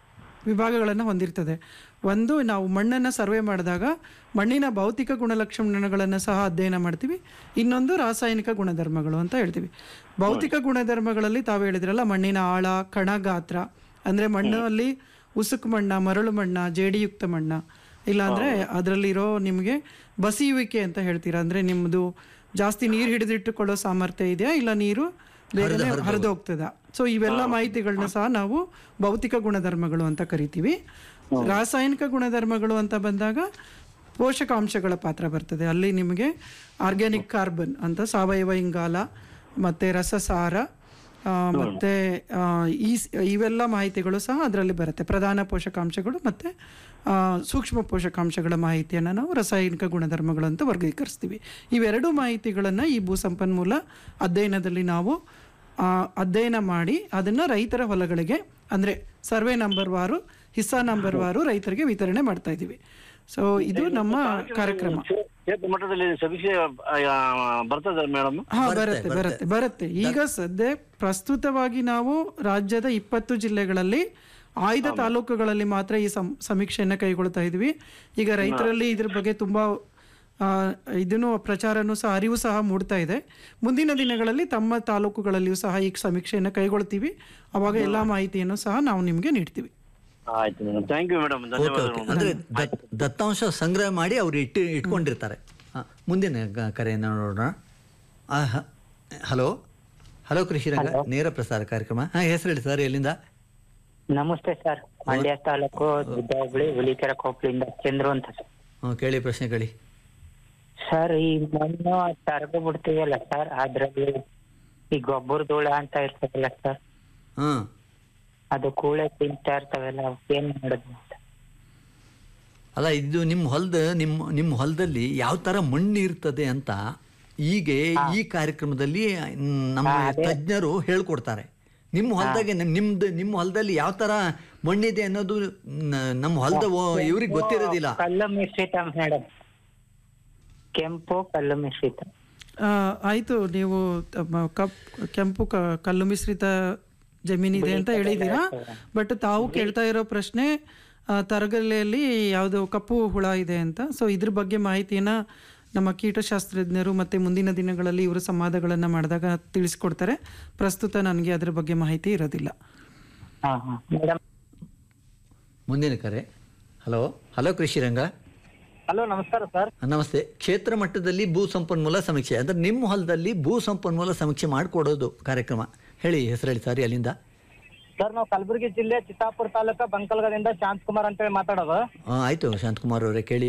S7: ವಿಭಾಗಗಳನ್ನು ಹೊಂದಿರ್ತದೆ ಒಂದು ನಾವು ಮಣ್ಣನ್ನು ಸರ್ವೆ ಮಾಡಿದಾಗ ಮಣ್ಣಿನ ಭೌತಿಕ ಗುಣಲಕ್ಷಣಗಳನ್ನು ಸಹ ಅಧ್ಯಯನ ಮಾಡ್ತೀವಿ ಇನ್ನೊಂದು ರಾಸಾಯನಿಕ ಗುಣಧರ್ಮಗಳು ಅಂತ ಹೇಳ್ತೀವಿ ಭೌತಿಕ ಗುಣಧರ್ಮಗಳಲ್ಲಿ ತಾವು ಹೇಳಿದ್ರಲ್ಲ ಮಣ್ಣಿನ ಆಳ ಕಣ ಗಾತ್ರ ಅಂದರೆ ಮಣ್ಣಲ್ಲಿ ಉಸುಕು ಮಣ್ಣ ಮರಳು ಮಣ್ಣ ಜೇಡಿಯುಕ್ತ ಮಣ್ಣ ಇಲ್ಲಾಂದರೆ ಅದರಲ್ಲಿರೋ ನಿಮಗೆ ಬಸಿಯುವಿಕೆ ಅಂತ ಹೇಳ್ತೀರಾ ಅಂದರೆ ನಿಮ್ಮದು ಜಾಸ್ತಿ ನೀರು ಹಿಡಿದಿಟ್ಟುಕೊಳ್ಳೋ ಸಾಮರ್ಥ್ಯ ಇದೆಯಾ ಇಲ್ಲ ನೀರು ಬೇಗನೆ ಹರಿದು ಹೋಗ್ತದ ಸೊ ಇವೆಲ್ಲ ಮಾಹಿತಿಗಳನ್ನ ಸಹ ನಾವು ಭೌತಿಕ ಗುಣಧರ್ಮಗಳು ಅಂತ ಕರಿತೀವಿ ರಾಸಾಯನಿಕ ಗುಣಧರ್ಮಗಳು ಅಂತ ಬಂದಾಗ ಪೋಷಕಾಂಶಗಳ ಪಾತ್ರ ಬರ್ತದೆ ಅಲ್ಲಿ ನಿಮಗೆ ಆರ್ಗ್ಯಾನಿಕ್ ಕಾರ್ಬನ್ ಅಂತ ಸಾವಯವ ಇಂಗಾಲ ಮತ್ತು ರಸಸಾರ ಆ, ಮತ್ತೆ ಆ, ಈ ಸ್- ಇವೆಲ್ಲ ಮಾಹಿತಿಗಳು ಸಹ ಅದರಲ್ಲಿ ಬರುತ್ತೆ ಪ್ರಧಾನ ಪೋಷಕಾಂಶಗಳು ಮತ್ತು ಆ, ಸೂಕ್ಷ್ಮ ಪೋಷಕಾಂಶಗಳ ಮಾಹಿತಿಯನ್ನು ನಾವು ರಾಸಾಯನಿಕ ಗುಣಧರ್ಮಗಳು ಅಂತ ವರ್ಗೀಕರಿಸ್ತೀವಿ ಇವೆರಡು ಮಾಹಿತಿಗಳನ್ನು ಈ ಭೂ ಸಂಪನ್ಮೂಲ ಅಧ್ಯಯನದಲ್ಲಿ ನಾವು ಆ, ಅಧ್ಯಯನ ಮಾಡಿ ಅದನ್ನು ರೈತರ ಹೊಲಗಳಿಗೆ ಅಂದರೆ ಸರ್ವೆ ನಂಬರ್ ವಾರು ಹಿಸ್ಸಾ ನಂಬರ್ ವಾರು ರೈತರಿಗೆ ವಿತರಣೆ ಮಾಡ್ತಾ ಇದ್ದೀವಿ ಸೊ ಇದು ನಮ್ಮ ಕಾರ್ಯಕ್ರಮ
S13: ಕ್ಷೇತ್ರ ಮಟ್ಟದಲ್ಲಿ ಸಮೀಕ್ಷೆ ಆ, ಬರ್ತದೆ ಮೇಡಮ್
S7: ಹಾ ಬರುತ್ತೆ ಬರುತ್ತೆ ಬರುತ್ತೆ ಈಗ ಸದ್ಯ ಪ್ರಸ್ತುತವಾಗಿ ನಾವು ರಾಜ್ಯದ ಇಪ್ಪತ್ತು ಜಿಲ್ಲೆಗಳಲ್ಲಿ ಆಯ್ದ ತಾಲೂಕುಗಳಲ್ಲಿ ಮಾತ್ರ ಈ ಸಂ ಸಮೀಕ್ಷೆಯನ್ನು ಕೈಗೊಳ್ತಾ ಇದ್ವಿ ಈಗ ರೈತರಲ್ಲಿ ಇದ್ರ ಬಗ್ಗೆ ತುಂಬಾ ಆ, ಇದನ್ನು ಪ್ರಚಾರನೂ ಸಹ ಅರಿವು ಸಹ ಮೂಡ್ತಾ ಇದೆ ಮುಂದಿನ ದಿನಗಳಲ್ಲಿ ತಮ್ಮ ತಾಲೂಕುಗಳಲ್ಲಿಯೂ ಸಹ ಈ ಸಮೀಕ್ಷೆಯನ್ನು ಕೈಗೊಳ್ತೀವಿ ಅವಾಗ ಎಲ್ಲ ಮಾಹಿತಿಯನ್ನು ಸಹ ನಾವು ನಿಮಗೆ ನೀಡ್ತೀವಿ
S13: ಆಯ್ತು madam thank you madam
S6: okay okay
S13: ಧನ್ಯವಾದಗಳು
S6: ಅಂದರೆ ದತ್- ದತ್ತಾಂಶ ಸಂಗ್ರಹ ಮಾಡಿ ಅವರು ಇಟ್ಟು ಇಟ್ಕೊಂಡಿರ್ತಾರೆ ಆ, ಮುಂದಿನ ಗ- ಕರೆಯನ್ನು ನೋಡೋಣ ಆ, ಹ- ಹಲೋ ಹಲೋ ಕೃಷಿ ರಂಗ ನೇರ ಪ್ರಸಾರ ಕಾರ್ಯಕ್ರಮ ಹಾಂ ಹೆಸರು ಹೇಳಿ ಸರ್ ಎಲ್ಲಿಂದ
S14: ನಮಸ್ತೆ ಸರ್ ಮಂಡ್ಯ ತಾಲೂಕು ದುದ್ದಾಗುಳಿ ಹುಲಿಕೆರೆ ಕೊಪ್ಪಳಿಂದ ಚಂದ್ರು ಅಂತ ಸರ್.
S6: ಹ್ಮ್, ಕೇಳಿ ಪ್ರಶ್ನೆ ಕೇಳಿ
S14: ಸರ್ ಈ ಮಣ್ಣು ತರಗು ಬಿಡ್ತೀವಲ್ಲ ಸರ್ ಅದ್ರಲ್ಲಿ ಈ ಗೊಬ್ಬರ ಧೂಳ ಅಂತ ಇರ್ತದಲ್ಲ ಸರ್
S6: ಹಾಂ
S14: ಅದು ಕೂಳೆ ತಿಂತಾ ಇರ್ತಾವಲ್ಲ ಅವಕ್ಕೆ ಏನ್ ಮಾಡೋದು ಅಂತ
S6: ಅಲ್ಲ ಇದು ನಿಮ್ಮ ಹೊಲದ ನಿಮ್ಮ ನಿಮ್ಮ ಹೊಲದಲ್ಲಿ ಯಾವ ಥರ ಮಣ್ಣು ಇರ್ತದೆ ಅಂತ ಈಗ ಈ ಕಾರ್ಯಕ್ರಮದಲ್ಲಿ ಮ್, ನಮ್ಮ ತಜ್ಞರು ಹೇಳ್ಕೊಡ್ತಾರೆ ನಿಮ್ಮ ಹೊಲದಾಗೆ ನಿಮ್- ನಿಮ್ದು ನಿಮ್ಮ ಹೊಲದಲ್ಲಿ ಯಾವ ಥರ ಮಣ್ಣಿದೆ ಅನ್ನೋದು ನ- ನಮ್ಮ ಹೊಲದ ಇವ್ರಿಗೆ ಗೊತ್ತಿರೋದಿಲ್ಲ
S14: ಕಲ್ಲು ಮಿಶ್ರಿತ ಮೇಡಮ್ ಕೆಂಪು ಕಲ್ಲು ಮಿಶ್ರಿತ
S7: ಆ, ಆಯ್ತು ನೀವು ತಮ್ಮ ಕಪ್ ಕೆಂಪು ಕ- ಕಲ್ಲು ಮಿಶ್ರಿತ ಜಮೀನಿದೆ ಅಂತ ಹೇಳಿದ್ದೀರಾ ಬಟ್ ತಾವು ಕೇಳ್ತಾ ಇರೋ ಪ್ರಶ್ನೆ ಆ, ತರಗಲೆಯಲ್ಲಿ ಯಾವುದು ಕಪ್ಪು ಹುಳ ಇದೆ ಅಂತ ಸೊ ಇದ್ರ ಬಗ್ಗೆ ಮಾಹಿತಿಯನ್ನ ನಮ್ಮ ಕೀಟಶಾಸ್ತ್ರಜ್ಞರು ಮತ್ತೆ ಮುಂದಿನ ದಿನಗಳಲ್ಲಿ ಇವರು ಸಂವಾದಗಳನ್ನು ಮಾಡಿದಾಗ ತಿಳಿಸ್ಕೊಡ್ತಾರೆ ಪ್ರಸ್ತುತ ನನಗೆ ಅದ್ರ ಬಗ್ಗೆ ಮಾಹಿತಿ ಇರೋದಿಲ್ಲ
S14: ಹಾ ಹಾ ಮೇಡಮ್
S6: ಮುಂದಿನ ಕರೆ ಹಲೋ ಹಲೋ ಕೃಷಿ ರಂಗ
S15: ಹಲೋ ನಮಸ್ಕಾರ ಸರ್
S6: ನಮಸ್ತೆ ಕ್ಷೇತ್ರ ಮಟ್ಟದಲ್ಲಿ ಭೂ ಸಂಪನ್ಮೂಲ ಸಮೀಕ್ಷೆ ಅಂದ್ರೆ ನಿಮ್ಮ ಹೊಲದಲ್ಲಿ ಭೂ ಸಂಪನ್ಮೂಲ ಸಮೀಕ್ಷೆ ಮಾಡಿಕೊಡೋದು ಕಾರ್ಯಕ್ರಮ ಹೇಳಿ ಹೆಸರು ಹೇಳಿ ಸಾರಿ ಅಲ್ಲಿಂದ
S15: ಸರ್ ನಾವು ಕಲಬುರಗಿ ಜಿಲ್ಲೆ ಚಿತ್ತಾಪುರ ತಾಲೂಕ ಬಂಕಲ್ಗದಿಂದ ಶಾಂತಕುಮಾರ್ ಅಂತ ಹೇಳಿ ಮಾತಾಡೋದು
S6: ಆ, ಆಯ್ತು ಶಾಂತಕುಮಾರ್ ಅವರೇ ಕೇಳಿ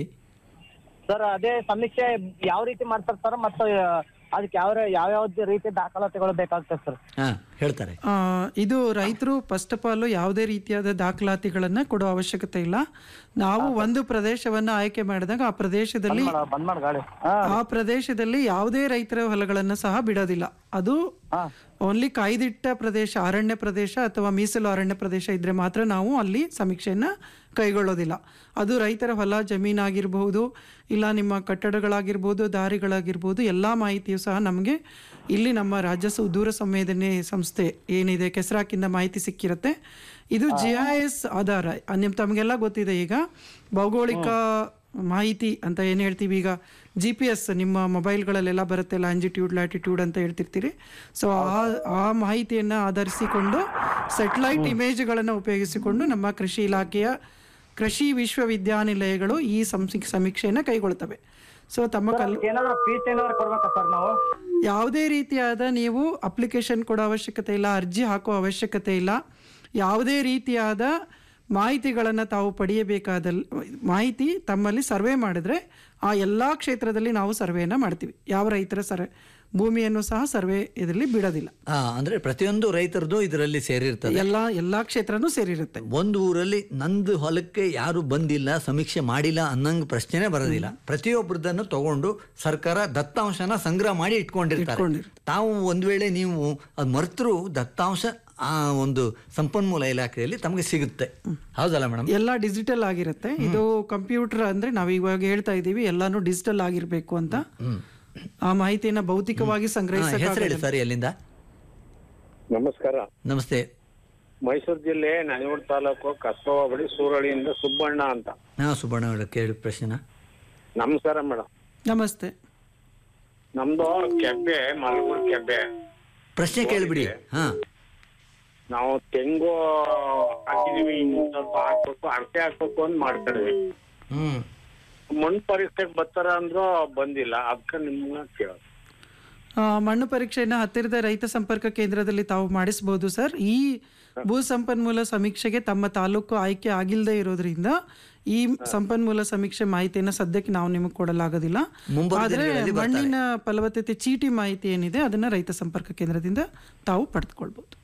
S15: ಸರ್ ಅದೇ ಸಮೀಕ್ಷೆ ಯಾವ ರೀತಿ ಮಾಡ್ತಾರೆ ಸರ್ ಮತ್ತು ಅದಕ್ಕೆ ಯಾವ ಯಾವ ರೀತಿ ದಾಖಲಾತಿಗಳು ಬೇಕಾಗ್ತದೆ ಸರ್
S6: ಹಾ ಹೇಳ್ತಾರೆ
S7: ಆ, ಇದು ರೈತರು ಫಸ್ಟ್ ಆಫ್ ಆಲ್ ಯಾವುದೇ ರೀತಿಯಾದ ದಾಖಲಾತಿಗಳನ್ನು ಕೊಡೋ ಅವಶ್ಯಕತೆ ಇಲ್ಲ ನಾವು ಒಂದು ಪ್ರದೇಶವನ್ನು ಆಯ್ಕೆ ಮಾಡಿದಾಗ ಆ ಪ್ರದೇಶದಲ್ಲಿ
S15: ಬಂದ್ ಮಾಡಿ ಗಾಡಿ
S7: ಆ ಪ್ರದೇಶದಲ್ಲಿ ಯಾವುದೇ ರೈತರ ಹೊಲಗಳನ್ನು ಸಹ ಬಿಡೋದಿಲ್ಲ ಅದು ಓನ್ಲಿ ಕಾಯ್ದಿಟ್ಟ ಪ್ರದೇಶ ಅರಣ್ಯ ಪ್ರದೇಶ ಅಥವಾ ಮೀಸಲು ಅರಣ್ಯ ಪ್ರದೇಶ ಇದ್ರೆ ಮಾತ್ರ ನಾವು ಅಲ್ಲಿ ಸಮೀಕ್ಷೆಯನ್ನ ಕೈಗೊಳ್ಳೋದಿಲ್ಲ ಅದು ರೈತರ ಹೊಲ ಜಮೀನಾಗಿರ್ಬಹುದು ಇಲ್ಲ ನಿಮ್ಮ ಕಟ್ಟಡಗಳಾಗಿರ್ಬೋದು ದಾರಿಗಳಾಗಿರ್ಬೋದು ಎಲ್ಲ ಮಾಹಿತಿಯು ಸಹ ನಮಗೆ ಇಲ್ಲಿ ನಮ್ಮ ರಾಜ್ಯ ಸುದೂರ ಸಂವೇದನೆ ಸಂಸ್ಥೆ ಏನಿದೆ ಕೆಸರಾಕಿಂದ ಮಾಹಿತಿ ಸಿಕ್ಕಿರುತ್ತೆ ಇದು ಜಿ ಐ ಎಸ್ ಆಧಾರ ನಿಮ್ಮ ತಮಗೆಲ್ಲ ಗೊತ್ತಿದೆ ಈಗ ಭೌಗೋಳಿಕ ಮಾಹಿತಿ ಅಂತ ಏನು ಹೇಳ್ತೀವಿ ಈಗ ಜಿ ಪಿ ಎಸ್ ನಿಮ್ಮ ಮೊಬೈಲ್ಗಳಲ್ಲೆಲ್ಲ ಬರುತ್ತೆ ಲ್ಯಾಂಜಿಟ್ಯೂಡ್ ಲ್ಯಾಟಿಟ್ಯೂಡ್ ಅಂತ ಹೇಳ್ತಿರ್ತೀರಿ ಸೊ ಆ ಆ ಮಾಹಿತಿಯನ್ನು ಆಧರಿಸಿಕೊಂಡು ಸೆಟಲೈಟ್ ಇಮೇಜ್ಗಳನ್ನು ಉಪಯೋಗಿಸಿಕೊಂಡು ನಮ್ಮ ಕೃಷಿ ಇಲಾಖೆಯ ಕೃಷಿ ವಿಶ್ವವಿದ್ಯಾನಿಲಯಗಳು ಈ ಸಂಸಿ- ಸಮೀಕ್ಷೆಯನ್ನು ಕೈಗೊಳ್ತವೆ ಸೊ ತಮ್ಮ ಕಲ್
S15: ಏನಾದ್ರು ಫೀಸ್ ಏನಾದ್ರು ಕೊಡ್ಬೇಕಾ ಸರ್ ನಾವು
S7: ಯಾವುದೇ ರೀತಿಯಾದ ನೀವು ಅಪ್ಲಿಕೇಶನ್ ಕೊಡೋ ಅವಶ್ಯಕತೆ ಇಲ್ಲ ಅರ್ಜಿ ಹಾಕೋ ಅವಶ್ಯಕತೆ ಇಲ್ಲ ಯಾವುದೇ ರೀತಿಯಾದ ಮಾಹಿತಿಗಳನ್ನು ತಾವು ಪಡೆಯಬೇಕಾದ ಮಾಹಿತಿ ತಮ್ಮಲ್ಲಿ ಸರ್ವೆ ಮಾಡಿದ್ರೆ ಆ ಎಲ್ಲ ಕ್ಷೇತ್ರದಲ್ಲಿ ನಾವು ಸರ್ವೆಯನ್ನು ಮಾಡ್ತೀವಿ ಯಾವ ರೈತರ ಸರ್ವೆ ಭೂಮಿಯನ್ನು ಸಹ ಸರ್ವೆ ಇದರಲ್ಲಿ ಬಿಡೋದಿಲ್ಲ
S6: ಆ, ಅಂದ್ರೆ ಪ್ರತಿಯೊಂದು ರೈತರದು ಇದರಲ್ಲಿ ಸೇರಿರ್ತದೆ
S7: ಎಲ್ಲ ಎಲ್ಲ ಕ್ಷೇತ್ರನೂ ಸೇರಿರುತ್ತೆ
S6: ಒಂದು ಊರಲ್ಲಿ ನಂದು ಹೊಲಕ್ಕೆ ಯಾರು ಬಂದಿಲ್ಲ ಸಮೀಕ್ಷೆ ಮಾಡಿಲ್ಲ ಅನ್ನಂಗ್ ಪ್ರಶ್ನೆನೇ ಬರೋದಿಲ್ಲ ಪ್ರತಿಯೊಬ್ಬರದನ್ನು ತಗೊಂಡು ಸರ್ಕಾರ ದತ್ತಾಂಶನ ಸಂಗ್ರಹ ಮಾಡಿ ಇಟ್ಕೊಂಡಿರ್ತಾರೆ ತಾವು ಒಂದ್ ವೇಳೆ ನೀವು ಅದು ಮರ್ತರು ದತ್ತಾಂಶ ಆ ಒಂದು ಸಂಪನ್ಮೂಲ ಇಲಾಖೆಯಲ್ಲಿ ತಮಗೆ ಸಿಗುತ್ತೆ ಹೌದಲ್ಲ ಮೇಡಮ್
S7: ಎಲ್ಲ ಡಿಜಿಟಲ್ ಆಗಿರುತ್ತೆ ಇದು ಕಂಪ್ಯೂಟರ್ ಅಂದ್ರೆ ನಾವು ಇವಾಗ ಹೇಳ್ತಾ ಇದ್ದೀವಿ ಎಲ್ಲಾನು ಡಿಜಿಟಲ್ ಆಗಿರ್ಬೇಕು ಅಂತ ಆ ಮಾಹಿತಿಯನ್ನ ಭೌತಿಕವಾಗಿ
S6: ಹೆಸರು ಹೇಳಿ
S7: ಸಂಗ್ರಹಿಸ
S6: ಸರಿ ಅಲ್ಲಿಂದ
S16: ನಮಸ್ಕಾರ
S6: ನಮಸ್ತೆ
S16: ಮೈಸೂರು ಜಿಲ್ಲೆ ನನೆಯೂರು ತಾಲೂಕು ಕಸ್ತವ ಬಳಿ ಸೂರಳಿಯಿಂದ ಸುಬ್ಬಣ್ಣ ಅಂತ
S6: ಹಾ ಸುಬ್ಬಣ್ಣ ಅವರ ಕೇಳಿ ಪ್ರಶ್ನೆನ
S16: ನಮಸ್ಕಾರ ಮೇಡಮ್
S7: ನಮಸ್ತೆ
S16: ನಮ್ದು ಕೆಬ್ಬೆ ಮಲಗೂರು ಕೆಬ್ಬೆ
S6: ಪ್ರಶ್ನೆ ಕೇಳಿಬಿಡಿ ಹಾ
S16: ನಾವು ತೆಂಗು ಹಾಕಿದೀವಿ ಇನ್ನು ಸ್ವಲ್ಪ ಹಾಕ್ಬೇಕು ಅಳತೆ ಹಾಕ್ಬೇಕು ಅಂತ ಮಾಡ್ತಾ ಇದೀವಿ
S6: ಹ್ಮ್
S16: ಮಣ್ಣು ಪರೀಕ್ಷೆಗೆ ಬರ್ತಾರ ಅಂದ್ರು ಬಂದಿಲ್ಲ ಅದಕ್ಕೆ ನಿಮ್ಮನ್ನ ಕೇಳೋದು
S7: ಆ, ಮಣ್ಣು ಪರೀಕ್ಷೆಯನ್ನು ಹತ್ತಿರದ ರೈತ ಸಂಪರ್ಕ ಕೇಂದ್ರದಲ್ಲಿ ತಾವು ಮಾಡಿಸಬಹುದು ಸರ್ ಈ ಭೂ ಸಂಪನ್ಮೂಲ ಸಮೀಕ್ಷೆಗೆ ತಮ್ಮ ತಾಲೂಕು ಆಯ್ಕೆ ಆಗಿಲ್ಲದೆ ಇರೋದ್ರಿಂದ ಈ ಸಂಪನ್ಮೂಲ ಸಮೀಕ್ಷೆ ಮಾಹಿತಿಯನ್ನು ಸದ್ಯಕ್ಕೆ ನಾವು ನಿಮಗೆ ಕೊಡಲಾಗೋದಿಲ್ಲ
S6: ಮುಂಬರುವ
S7: ಆದರೆ
S6: ದಿನಗಳಲ್ಲಿ ಬರ್ತಾರೆ.
S7: ಮಣ್ಣಿನ ಫಲವತ್ತತೆ ಚೀಟಿ ಮಾಹಿತಿ ಏನಿದೆ ಅದನ್ನ ರೈತ ಸಂಪರ್ಕ ಕೇಂದ್ರದಿಂದ ತಾವು ಪಡೆದುಕೊಳ್ಬಹುದು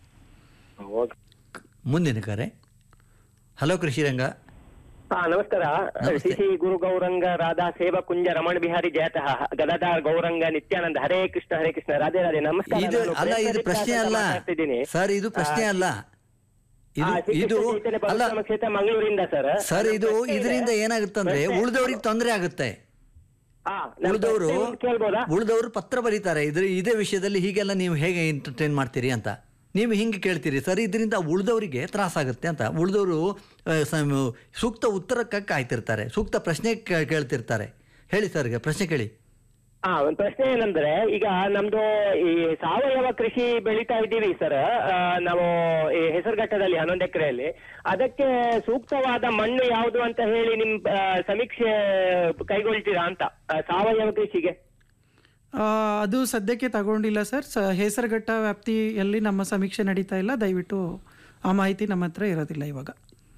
S6: ಮುಂದಿನ ಕರೆ ಹಲೋ ಕೃಷಿರಂಗ
S17: ಹಾ ನಮಸ್ಕಾರ ಶ್ರೀ ಶ್ರೀ ಗುರು ಗೌರಂಗ ರಾಧಾ ಸೇವಾ ಕುಂಜ ರಮಣ ಬಿಹಾರಿ ಜಯತಃ ಗದಾಧಾರ್ ಗೌರಂಗ ನಿತ್ಯಾನಂದ ಹರೇ ಕೃಷ್ಣ ಹರೇ ಕೃಷ್ಣ ರಾಧೆ ರಾಧೆ ನಮಸ್ಕಾರ
S6: ಇದು
S17: ನಾನು
S6: ಅಲ್ಲ ಇದು
S17: ಪ್ರಯತ್ನ
S6: ಪ್ರಶ್ನೆ
S17: ಅಂತ
S6: ಅಲ್ಲ
S17: ಮಾತಾಡ್ತಿದ್ದೀನಿ.
S6: ಸರ್ ಇದು ಪ್ರಶ್ನೆ ಅಲ್ಲ
S17: ಆ,
S6: ಇದು
S17: ಶ್ರೀ
S6: ಇದು
S17: ಕೃಷ್ಣ ಚೈತನ್ಯ
S6: ಅಲ್ಲ
S17: ಪರಶುರಾಮ ಕ್ಷೇತ್ರ ಮಂಗಳೂರಿಂದ ಸರ್
S6: ಸರ್ ಇದು
S17: ನನ್ನ ಪ್ರಶ್ನೆ ಇದೆ.
S6: ಇದರಿಂದ ಏನಾಗುತ್ತಂದ್ರೆ
S17: ಪ್ರಶ್ನೆ-
S6: ಉಳಿದವ್ರಿಗೆ ತೊಂದರೆ ಆಗುತ್ತೆ
S17: ಹಾ, ನನ್ನ
S6: ಉಳಿದವರು
S17: ಪ್ರಶ್ನೆ ಒಂದು ಕೇಳ್ಬೋದಾ
S6: ಉಳಿದವರು ಪತ್ರ ಬರೀತಾರೆ ಇದ್ರ ಇದೇ ವಿಷಯದಲ್ಲಿ ಹೀಗೆಲ್ಲ ನೀವು ಹೇಗೆ ಎಂಟರ್ಟೈನ್ ಮಾಡ್ತೀರಿ ಅಂತ ನೀವು ಹಿಂಗೆ ಕೇಳ್ತೀರಿ ಸರ್ ಇದರಿಂದ ಉಳಿದವರಿಗೆ ತ್ರಾಸಾಗುತ್ತೆ ಅಂತ ಉಳಿದವರು ಸೂಕ್ತ ಉತ್ತರಕ್ಕೆ ಕಾಯ್ತಿರ್ತಾರೆ ಸೂಕ್ತ ಪ್ರಶ್ನೆ ಕೇ- ಕೇಳ್ತಿರ್ತಾರೆ ಹೇಳಿ ಸರ್ ಈಗ ಪ್ರಶ್ನೆ ಕೇಳಿ
S17: ಹಾ ಒಂದ್ ಪ್ರಶ್ನೆ ಏನಂದ್ರೆ ಈಗ ನಮ್ದು ಈ ಸಾವಯವ ಕೃಷಿ ಬೆಳಿತಾ ಇದ್ದೀವಿ ಸರ್ ನಾವು ಈ ಹೆಸರುಘಟ್ಟದಲ್ಲಿ ಹನ್ನೊಂದು ಎಕರೆಯಲ್ಲಿ ಅದಕ್ಕೆ ಸೂಕ್ತವಾದ ಮಣ್ಣು ಯಾವುದು ಅಂತ ಹೇಳಿ ನಿಮ್ ಆ, ಸಮೀಕ್ಷೆ ಕೈಗೊಳ್ತೀರಾ ಅಂತ ಆ, ಸಾವಯವ ಕೃಷಿಗೆ
S7: ಆ, ಅದು ಸದ್ಯಕ್ಕೆ ತಗೊಂಡಿಲ್ಲ ಸರ್ ಸ ಹೆಸರುಘಟ್ಟ ವ್ಯಾಪ್ತಿಯಲ್ಲಿ ನಮ್ಮ ಸಮೀಕ್ಷೆ ನಡೀತಾ ಇಲ್ಲ ದಯವಿಟ್ಟು ಆ ಮಾಹಿತಿ ನಮ್ಮ ಹತ್ರ ಇರೋದಿಲ್ಲ ಇವಾಗ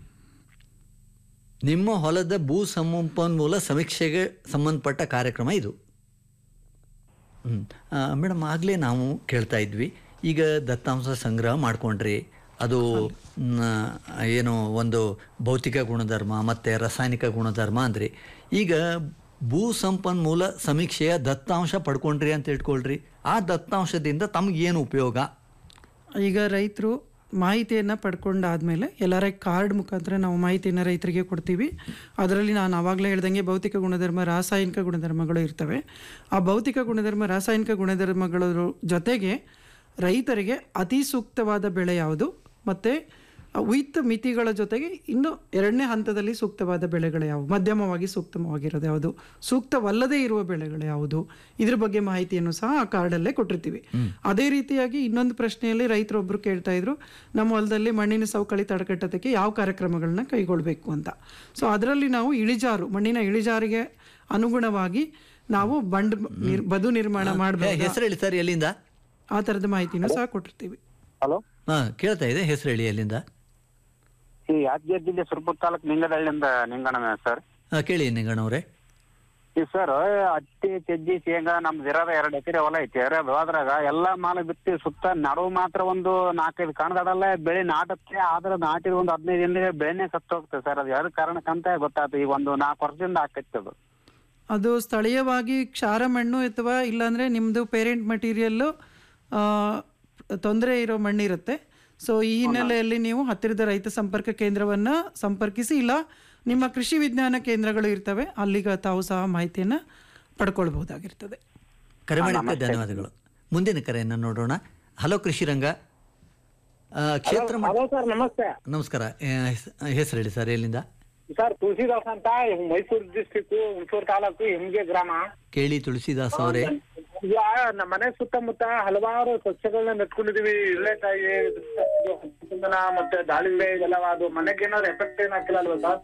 S6: ನಿಮ್ಮ ಹೊಲದ ಭೂ ಸಂಪನ್ಮೂಲ ಸಮೀಕ್ಷೆಗೆ ಸಂಬಂಧಪಟ್ಟ ಕಾರ್ಯಕ್ರಮ ಇದು ಹ್ಞೂ ಮೇಡಮ್ ಆಗಲೇ ನಾವು ಕೇಳ್ತಾ ಇದ್ವಿ ಈಗ ದತ್ತಾಂಶ ಸಂಗ್ರಹ ಮಾಡ್ಕೊಂಡ್ರಿ ಅದು ಮ್, ಏನು ಒಂದು ಭೌತಿಕ ಗುಣಧರ್ಮ ಮತ್ತು ರಾಸಾಯನಿಕ ಗುಣಧರ್ಮ ಅಂದ್ರಿ ಈಗ ಭೂ ಸಂಪನ್ಮೂಲ ಸಮೀಕ್ಷೆಯ ದತ್ತಾಂಶ ಪಡ್ಕೊಂಡ್ರಿ ಅಂತ ಇಟ್ಕೊಳ್ರಿ ಆ ದತ್ತಾಂಶದಿಂದ ತಮಗೇನು ಉಪಯೋಗ
S7: ಈಗ ರೈತರು ಮಾಹಿತಿಯನ್ನು ಪಡ್ಕೊಂಡಾದ್ಮೇಲೆ ಎಲ್ಲರ ಕಾರ್ಡ್ ಮುಖಾಂತರ ನಾವು ಮಾಹಿತಿಯನ್ನು ರೈತರಿಗೆ ಕೊಡ್ತೀವಿ ಅದರಲ್ಲಿ ನಾನು ಆವಾಗಲೇ ಹೇಳ್ದಂಗೆ ಭೌತಿಕ ಗುಣಧರ್ಮ ರಾಸಾಯನಿಕ ಗುಣಧರ್ಮಗಳು ಇರ್ತವೆ ಆ ಭೌತಿಕ ಗುಣಧರ್ಮ ರಾಸಾಯನಿಕ ಗುಣಧರ್ಮಗಳ ಜೊತೆಗೆ ರೈತರಿಗೆ ಅತಿ ಸೂಕ್ತವಾದ ಬೆಳೆ ಯಾವುದು ಮತ್ತು ವಿತ್ ಮಿತಿಗಳ ಜೊತೆಗೆ ಇನ್ನು ಎರಡನೇ ಹಂತದಲ್ಲಿ ಸೂಕ್ತವಾದ ಬೆಳೆಗಳು ಯಾವುವು ಮಧ್ಯಮವಾಗಿ ಸೂಕ್ತವಾಗಿರೋದು ಯಾವುದು ಸೂಕ್ತವಲ್ಲದೇ ಇರುವ ಬೆಳೆಗಳು ಯಾವುದು ಇದ್ರ ಬಗ್ಗೆ ಮಾಹಿತಿಯನ್ನು ಸಹ ಆ ಕಾರ್ಡಲ್ಲೇ ಕೊಟ್ಟಿರ್ತೀವಿ ಅದೇ ರೀತಿಯಾಗಿ ಇನ್ನೊಂದು ಪ್ರಶ್ನೆಯಲ್ಲಿ ರೈತರೊಬ್ಬರು ಕೇಳ್ತಾ ಇದ್ರು ನಮ್ಮ ಹೊಲದಲ್ಲಿ ಮಣ್ಣಿನ ಸವಕಳಿ ತಡೆಗಟ್ಟೋದಕ್ಕೆ ಯಾವ ಕಾರ್ಯಕ್ರಮಗಳನ್ನ ಕೈಗೊಳ್ಳಬೇಕು ಅಂತ ಸೊ ಅದರಲ್ಲಿ ನಾವು ಇಳಿಜಾರು ಮಣ್ಣಿನ ಇಳಿಜಾರಿಗೆ ಅನುಗುಣವಾಗಿ ನಾವು ಬಂಡ್ ನಿರ್- ಬದು ನಿರ್ಮಾಣ ಮಾಡಬೇಕು
S6: ಹೆಸರು ಹೇಳಿ ಸರ್ ಎಲ್ಲಿಂದ
S7: ಆ ಥರದ ಮಾಹಿತಿನೂ ಸಹ ಕೊಟ್ಟಿರ್ತೀವಿ
S13: ಹಲೋ
S6: ಹಾಂ ಕೇಳ್ತಾ ಇದೆ ಹೆಸರು ಹೇಳಿ ಎಲ್ಲಿಂದ
S13: ಈ ಯಾದಗಿರಿ ಜಿಲ್ಲೆ ಸುರಪುರ ತಾಲೂಕು ನಿಂಗದಹಳ್ಳಿಯಿಂದ ನಿಂಗಣ್ಣ ಸರ್
S6: ಆ, ಕೇಳಿ ನಿಂಗಣ್ಣವ್ರೆ
S13: ಈ ಸರ್ ಹತ್ತಿ ಸಜ್ಜಿ ಶೇಂಗಾ ನಮ್ದು ಇರೋದ ಎರಡು ಎಕರೆ ಹೊಲ ಐತಿ ಅದು ಅದ್ರಾಗ ಎಲ್ಲಾ ಮಾಲ ಬಿತ್ತಿ ಸುತ್ತ ನಡುವು ಮಾತ್ರ ಒಂದು ನಾಲ್ಕೈದು ಕಣದಡಲ್ಲ ಬೆಳೆ ನಾಟುತ್ತೆ ಆದ್ರೆ ನಾಟಿದ ಒಂದು ಹದಿನೈದು ದಿನ ಬೆಳೆನೇ ಸತ್ತು ಹೋಗ್ತದೆ ಸರ್ ಅದು ಯಾವ್ದು ಕಾರಣಕ್ಕಂತ ಗೊತ್ತಾಯ್ತು ಈಗ ಒಂದು ನಾಲ್ಕು ವರ್ಷದಿಂದ ಆಕೈತಿ ಅದು
S7: ಅದು ಸ್ಥಳೀಯವಾಗಿ ಕ್ಷಾರ ಮಣ್ಣು ಅಥವಾ ಇಲ್ಲಾಂದರೆ ನಿಮ್ಮದು ಪೇರೆಂಟ್ ಮಟೀರಿಯಲ್ಲು ತೊಂದರೆ ಇರೋ ಮಣ್ಣಿರುತ್ತೆ ಸೊ ಈ ಹಿನ್ನೆಲೆಯಲ್ಲಿ ನೀವು ಹತ್ತಿರದ ರೈತ ಸಂಪರ್ಕ ಕೇಂದ್ರವನ್ನು ಸಂಪರ್ಕಿಸಿ ಇಲ್ಲ ನಿಮ್ಮ ಕೃಷಿ ವಿಜ್ಞಾನ ಕೇಂದ್ರಗಳು ಇರ್ತವೆ ಅಲ್ಲಿಗೆ ತಾವು ಸಹ ಮಾಹಿತಿಯನ್ನು ಪಡ್ಕೊಳ್ಬಹುದಾಗಿರ್ತದೆ
S6: ಕರೆ ಮಾಡಿದ್ದಕ್ಕೆ ಧನ್ಯವಾದಗಳು ಮುಂದಿನ ಕರೆಯನ್ನು ನೋಡೋಣ ಹಲೋ ಕೃಷಿರಂಗ ಆ, ಕ್ಷೇತ್ರ ಮಟ್ಟ-
S18: ಹಲೋ ಸರ್ ನಮಸ್ತೆ
S6: ನಮಸ್ಕಾರ ಹೆಸರು ಹೇಳಿ ಸರ್ ಎಲ್ಲಿಂದ
S18: ಸರ್ ತುಳಸಿದಾಸ್ ಅಂತ ಮೈಸೂರು ಡಿಸ್ಟಿಕ್ ಹುಣಸೂರು ತಾಲೂಕು ಹಿಮ್ಗೆ ಗ್ರಾಮ
S6: ಕೇಳಿ ತುಳಸಿದಾಸ್ ಅವರೇ
S18: ಈಗ ನಮ್ಮ ಮನೆ ಸುತ್ತಮುತ್ತ ಹಲವಾರು ಸಸ್ಯಗಳನ್ನ ನೆಟ್ಕೊಂಡಿದೀವಿ ಇಳ್ಳೆಕಾಯಿ ಚಂದನ ಮತ್ತೆ ದಾಳಿಂಬೆ ಇದೆಲ್ಲ ಅದು ಮನೆಗೆ ಏನಾದ್ರು ಎಫೆಕ್ಟ್ ಏನ್ ಹಾಕಿಲ್ಲ ಅಲ್ವಾ ಸರ್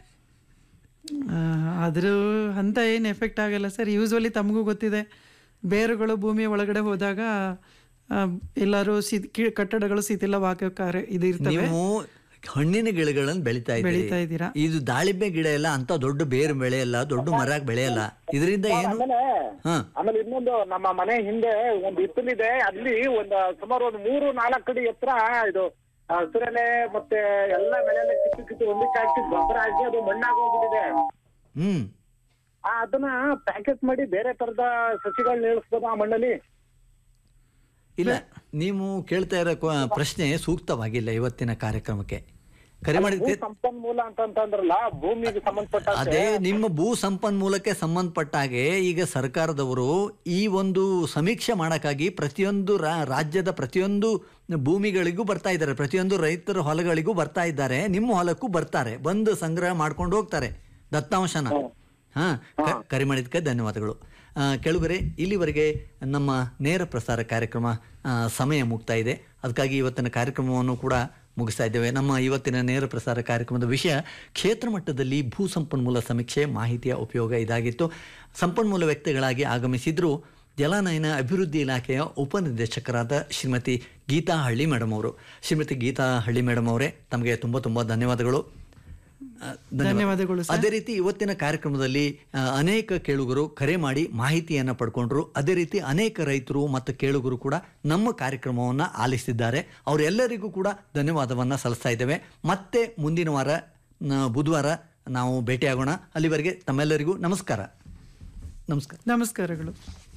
S7: ಆ, ಅದ್ರ ಅಂತ ಏನು ಎಫೆಕ್ಟ್ ಆಗಲ್ಲ ಸರ್ ಯೂಸ್ವಲಿ ತಮಗೂ ಗೊತ್ತಿದೆ ಬೇರುಗಳು ಭೂಮಿಯ ಒಳಗಡೆ ಹೋದಾಗ ಆ, ಎಲ್ಲರೂ ಸಿ ಕಿ- ಕಟ್ಟಡಗಳು ಶಿಥಿಲವಾಗೋ ಕಾರ್ಯ ಇದು ಇರ್ತವೆ
S6: ನೀವು ಹಣ್ಣಿನ ಗಿಡಗಳನ್ನು ಬೆಳಿತಾ
S7: ಬೆಳಿತಾ
S6: ಇದ್ದೀರಿ
S7: ಇದ್ದೀರಾ
S6: ಇದು ದಾಳಿಂಬೆ ಗಿಡ ಎಲ್ಲ ಅಂತ ದೊಡ್ಡ ಬೇರು ಬೆಳೆಯಲ್ಲ ದೊಡ್ಡ ಮರ ಬೆಳೆಯಲ್ಲ ಇದರಿಂದ ಏನು
S18: ಆಮೇಲೆ
S6: ಹಾ
S18: ಆಮೇಲೆ ಇನ್ನೊಂದು ನಮ್ಮ ಮನೆ ಹಿಂದೆ ಒಂದು ಹಿತ್ತಲಿದೆ ಅಲ್ಲಿ ಒಂದು ಸುಮಾರು ಒಂದು ಮೂರು ನಾಲ್ಕು ಅಡಿ ಎತ್ತರ ಇದು ಹಸಿರೆಲೆ ಮತ್ತೆ ಎಲ್ಲ ಬೆಳೆಲ್ಲ ಕಿತ್ತು ಕಿತ್ತು ಒಂದಕ್ಕೆ ಹಾಕಿ ಗೊಬ್ಬರ ಹಾಕಿ ಅದು ಮಣ್ಣಾಗಿ ಹೋಗ್ಬಿಟ್ಟಿದೆ
S6: ಹ್ಮ್
S18: ಆ, ಅದನ್ನ ಪ್ಯಾಕೆಟ್ ಮಾಡಿ ಬೇರೆ ತರದ ಸಸಿಗಳನ್ನ ಇಳಿಸ್ಬೋದು ಆ ಮಣ್ಣಲ್ಲಿ
S6: ಇಲ್ಲ ನೀವು ಕೇಳ್ತಾ ಇರೋ ಕ್ವ- ಪ್ರಶ್ನೆ ಸೂಕ್ತವಾಗಿಲ್ಲ ಇವತ್ತಿನ ಕಾರ್ಯಕ್ರಮಕ್ಕೆ ಕರೆ ಮಾಡಿದ್ದೆ
S18: ಭೂ ಸಂಪನ್ಮೂಲ ಅಂತಂತಂದ್ರಲ್ಲ ಭೂಮಿಗೆ ಸಂಬಂಧಪಟ್ಟ
S6: ಅದೇ ನಿಮ್ಮ ಭೂ ಸಂಪನ್ಮೂಲಕ್ಕೆ ಸಂಬಂಧಪಟ್ಟ ಹಾಗೆ ಈಗ ಸರ್ಕಾರದವರು ಈ ಒಂದು ಸಮೀಕ್ಷೆ ಮಾಡೋಕ್ಕಾಗಿ ಪ್ರತಿಯೊಂದು ರಾ- ರಾಜ್ಯದ ಪ್ರತಿಯೊಂದು ಭೂಮಿಗಳಿಗೂ ಬರ್ತಾ ಇದ್ದಾರೆ ಪ್ರತಿಯೊಂದು ರೈತರ ಹೊಲಗಳಿಗೂ ಬರ್ತಾ ಇದ್ದಾರೆ ನಿಮ್ಮ ಹೊಲಕ್ಕೂ ಬರ್ತಾರೆ ಬಂದು ಸಂಗ್ರಹ ಮಾಡ್ಕೊಂಡು ಹೋಗ್ತಾರೆ ದತ್ತಾಂಶನ ಹಾ ಕ- ಕರೆ ಮಾಡಿದ್ದಕ್ಕೆ ಧನ್ಯವಾದಗಳು ಆ, ಕೆಳಗರೆ ಇಲ್ಲಿವರೆಗೆ ನಮ್ಮ ನೇರ ಪ್ರಸಾರ ಕಾರ್ಯಕ್ರಮ ಆ, ಸಮಯ ಮುಗ್ತಾ ಇದೆ ಅದಕ್ಕಾಗಿ ಇವತ್ತಿನ ಕಾರ್ಯಕ್ರಮವನ್ನು ಕೂಡ ಮುಗಿಸ್ತಾ ಇದ್ದೇವೆ ನಮ್ಮ ಇವತ್ತಿನ ನೇರ ಪ್ರಸಾರ ಕಾರ್ಯಕ್ರಮದ ವಿಷಯ ಕ್ಷೇತ್ರ ಮಟ್ಟದಲ್ಲಿ ಭೂ ಸಂಪನ್ಮೂಲ ಸಮೀಕ್ಷೆ ಮಾಹಿತಿಯ ಉಪಯೋಗ ಇದಾಗಿತ್ತು ಸಂಪನ್ಮೂಲ ವ್ಯಕ್ತಿಗಳಾಗಿ ಆಗಮಿಸಿದ್ರು ಜಲಾನಯನ ಅಭಿವೃದ್ಧಿ ಇಲಾಖೆಯ ಉಪನಿರ್ದೇಶಕರಾದ ಶ್ರೀಮತಿ ಗೀತಾ ಹಳ್ಳಿ ಮೇಡಮ್ ಅವರು ಶ್ರೀಮತಿ ಗೀತಾ ಹಳ್ಳಿ ಮೇಡಮ್ ಅವರೇ ತಮಗೆ ತುಂಬ ತುಂಬ ಧನ್ಯವಾದಗಳು ಆ,
S7: ಧನ್ಯವಾದಗಳು ಸರ್.
S6: ಅದೇ ರೀತಿ ಇವತ್ತಿನ ಕಾರ್ಯಕ್ರಮದಲ್ಲಿ ಆ, ಅನೇಕ ಕೇಳುಗರು ಕರೆ ಮಾಡಿ ಮಾಹಿತಿಯನ್ನು ಪಡ್ಕೊಂಡ್ರು ಅದೇ ರೀತಿ ಅನೇಕ ರೈತರು ಮತ್ತು ಕೇಳುಗರು ಕೂಡ ನಮ್ಮ ಕಾರ್ಯಕ್ರಮವನ್ನು ಆಲಿಸಿದ್ದಾರೆ ಅವರೆಲ್ಲರಿಗೂ ಕೂಡ ಧನ್ಯವಾದವನ್ನು ಸಲ್ಲಿಸ್ತಾ ಇದ್ದೇವೆ ಮತ್ತೆ ಮುಂದಿನ ವಾರ ನ- ಬುಧವಾರ ನಾವು ಭೇಟಿಯಾಗೋಣ ಅಲ್ಲಿವರೆಗೆ ತಮ್ಮೆಲ್ಲರಿಗೂ ನಮಸ್ಕಾರ ನಮಸ್ಕಾರ
S7: ನಮಸ್ಕಾರಗಳು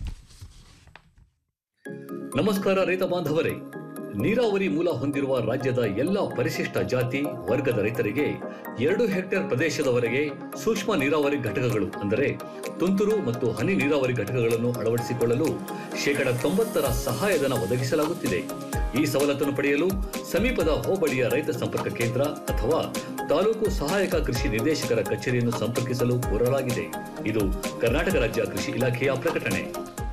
S5: ನಮಸ್ಕಾರ ರೈತ ಬಾಂಧವರೇ ನೀರಾವರಿ ಮೂಲ ಹೊಂದಿರುವ ರಾಜ್ಯದ ಎಲ್ಲ ಪರಿಶಿಷ್ಟ ಜಾತಿ ವರ್ಗದ ರೈತರಿಗೆ ಎರಡು ಹೆಕ್ಟೇರ್ ಪ್ರದೇಶದವರೆಗೆ ಸೂಕ್ಷ್ಮ ನೀರಾವರಿ ಘಟಕಗಳು ಅಂದರೆ ತುಂತುರು ಮತ್ತು ಹನಿ ನೀರಾವರಿ ಘಟಕಗಳನ್ನು ಅಳವಡಿಸಿಕೊಳ್ಳಲು ಶೇಕಡ ತೊಂಬತ್ತರ ಸಹಾಯಧನ ಒದಗಿಸಲಾಗುತ್ತಿದೆ ಈ ಸವಲತ್ತನ್ನು ಪಡೆಯಲು ಸಮೀಪದ ಹೋಬಳಿಯ ರೈತ ಸಂಪರ್ಕ ಕೇಂದ್ರ ಅಥವಾ ತಾಲೂಕು ಸಹಾಯಕ ಕೃಷಿ ನಿರ್ದೇಶಕರ ಕಚೇರಿಯನ್ನು ಸಂಪರ್ಕಿಸಲು ಕೋರಲಾಗಿದೆ ಇದು ಕರ್ನಾಟಕ ರಾಜ್ಯ ಕೃಷಿ ಇಲಾಖೆಯ ಪ್ರಕಟಣೆ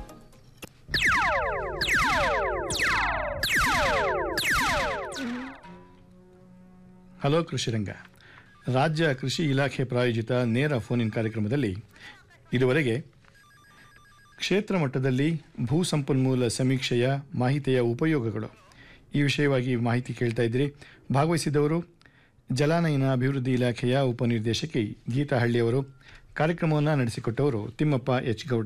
S4: ಹಲೋ ಕೃಷಿರಂಗ ರಾಜ್ಯ ಕೃಷಿ ಇಲಾಖೆ ಪ್ರಾಯೋಜಿತ ನೇರ ಫೋನ್ ಇನ್ ಕಾರ್ಯಕ್ರಮದಲ್ಲಿ ಇದುವರೆಗೆ ಕ್ಷೇತ್ರ ಮಟ್ಟದಲ್ಲಿ ಭೂ ಸಂಪನ್ಮೂಲ ಸಮೀಕ್ಷೆಯ ಮಾಹಿತಿಯ ಉಪಯೋಗಗಳು ಈ ವಿಷಯವಾಗಿ ಮಾಹಿತಿ ಕೇಳ್ತಾ ಇದ್ದೀರಿ ಭಾಗವಹಿಸಿದವರು ಜಲಾನಯನ ಅಭಿವೃದ್ಧಿ ಇಲಾಖೆಯ ಉಪನಿರ್ದೇಶಕಿ ಗೀತಾ ಹಳ್ಳಿಯವರು ಕಾರ್ಯಕ್ರಮವನ್ನು ನಡೆಸಿಕೊಟ್ಟವರು ತಿಮ್ಮಪ್ಪ ಎಚ್ ಗೌಡ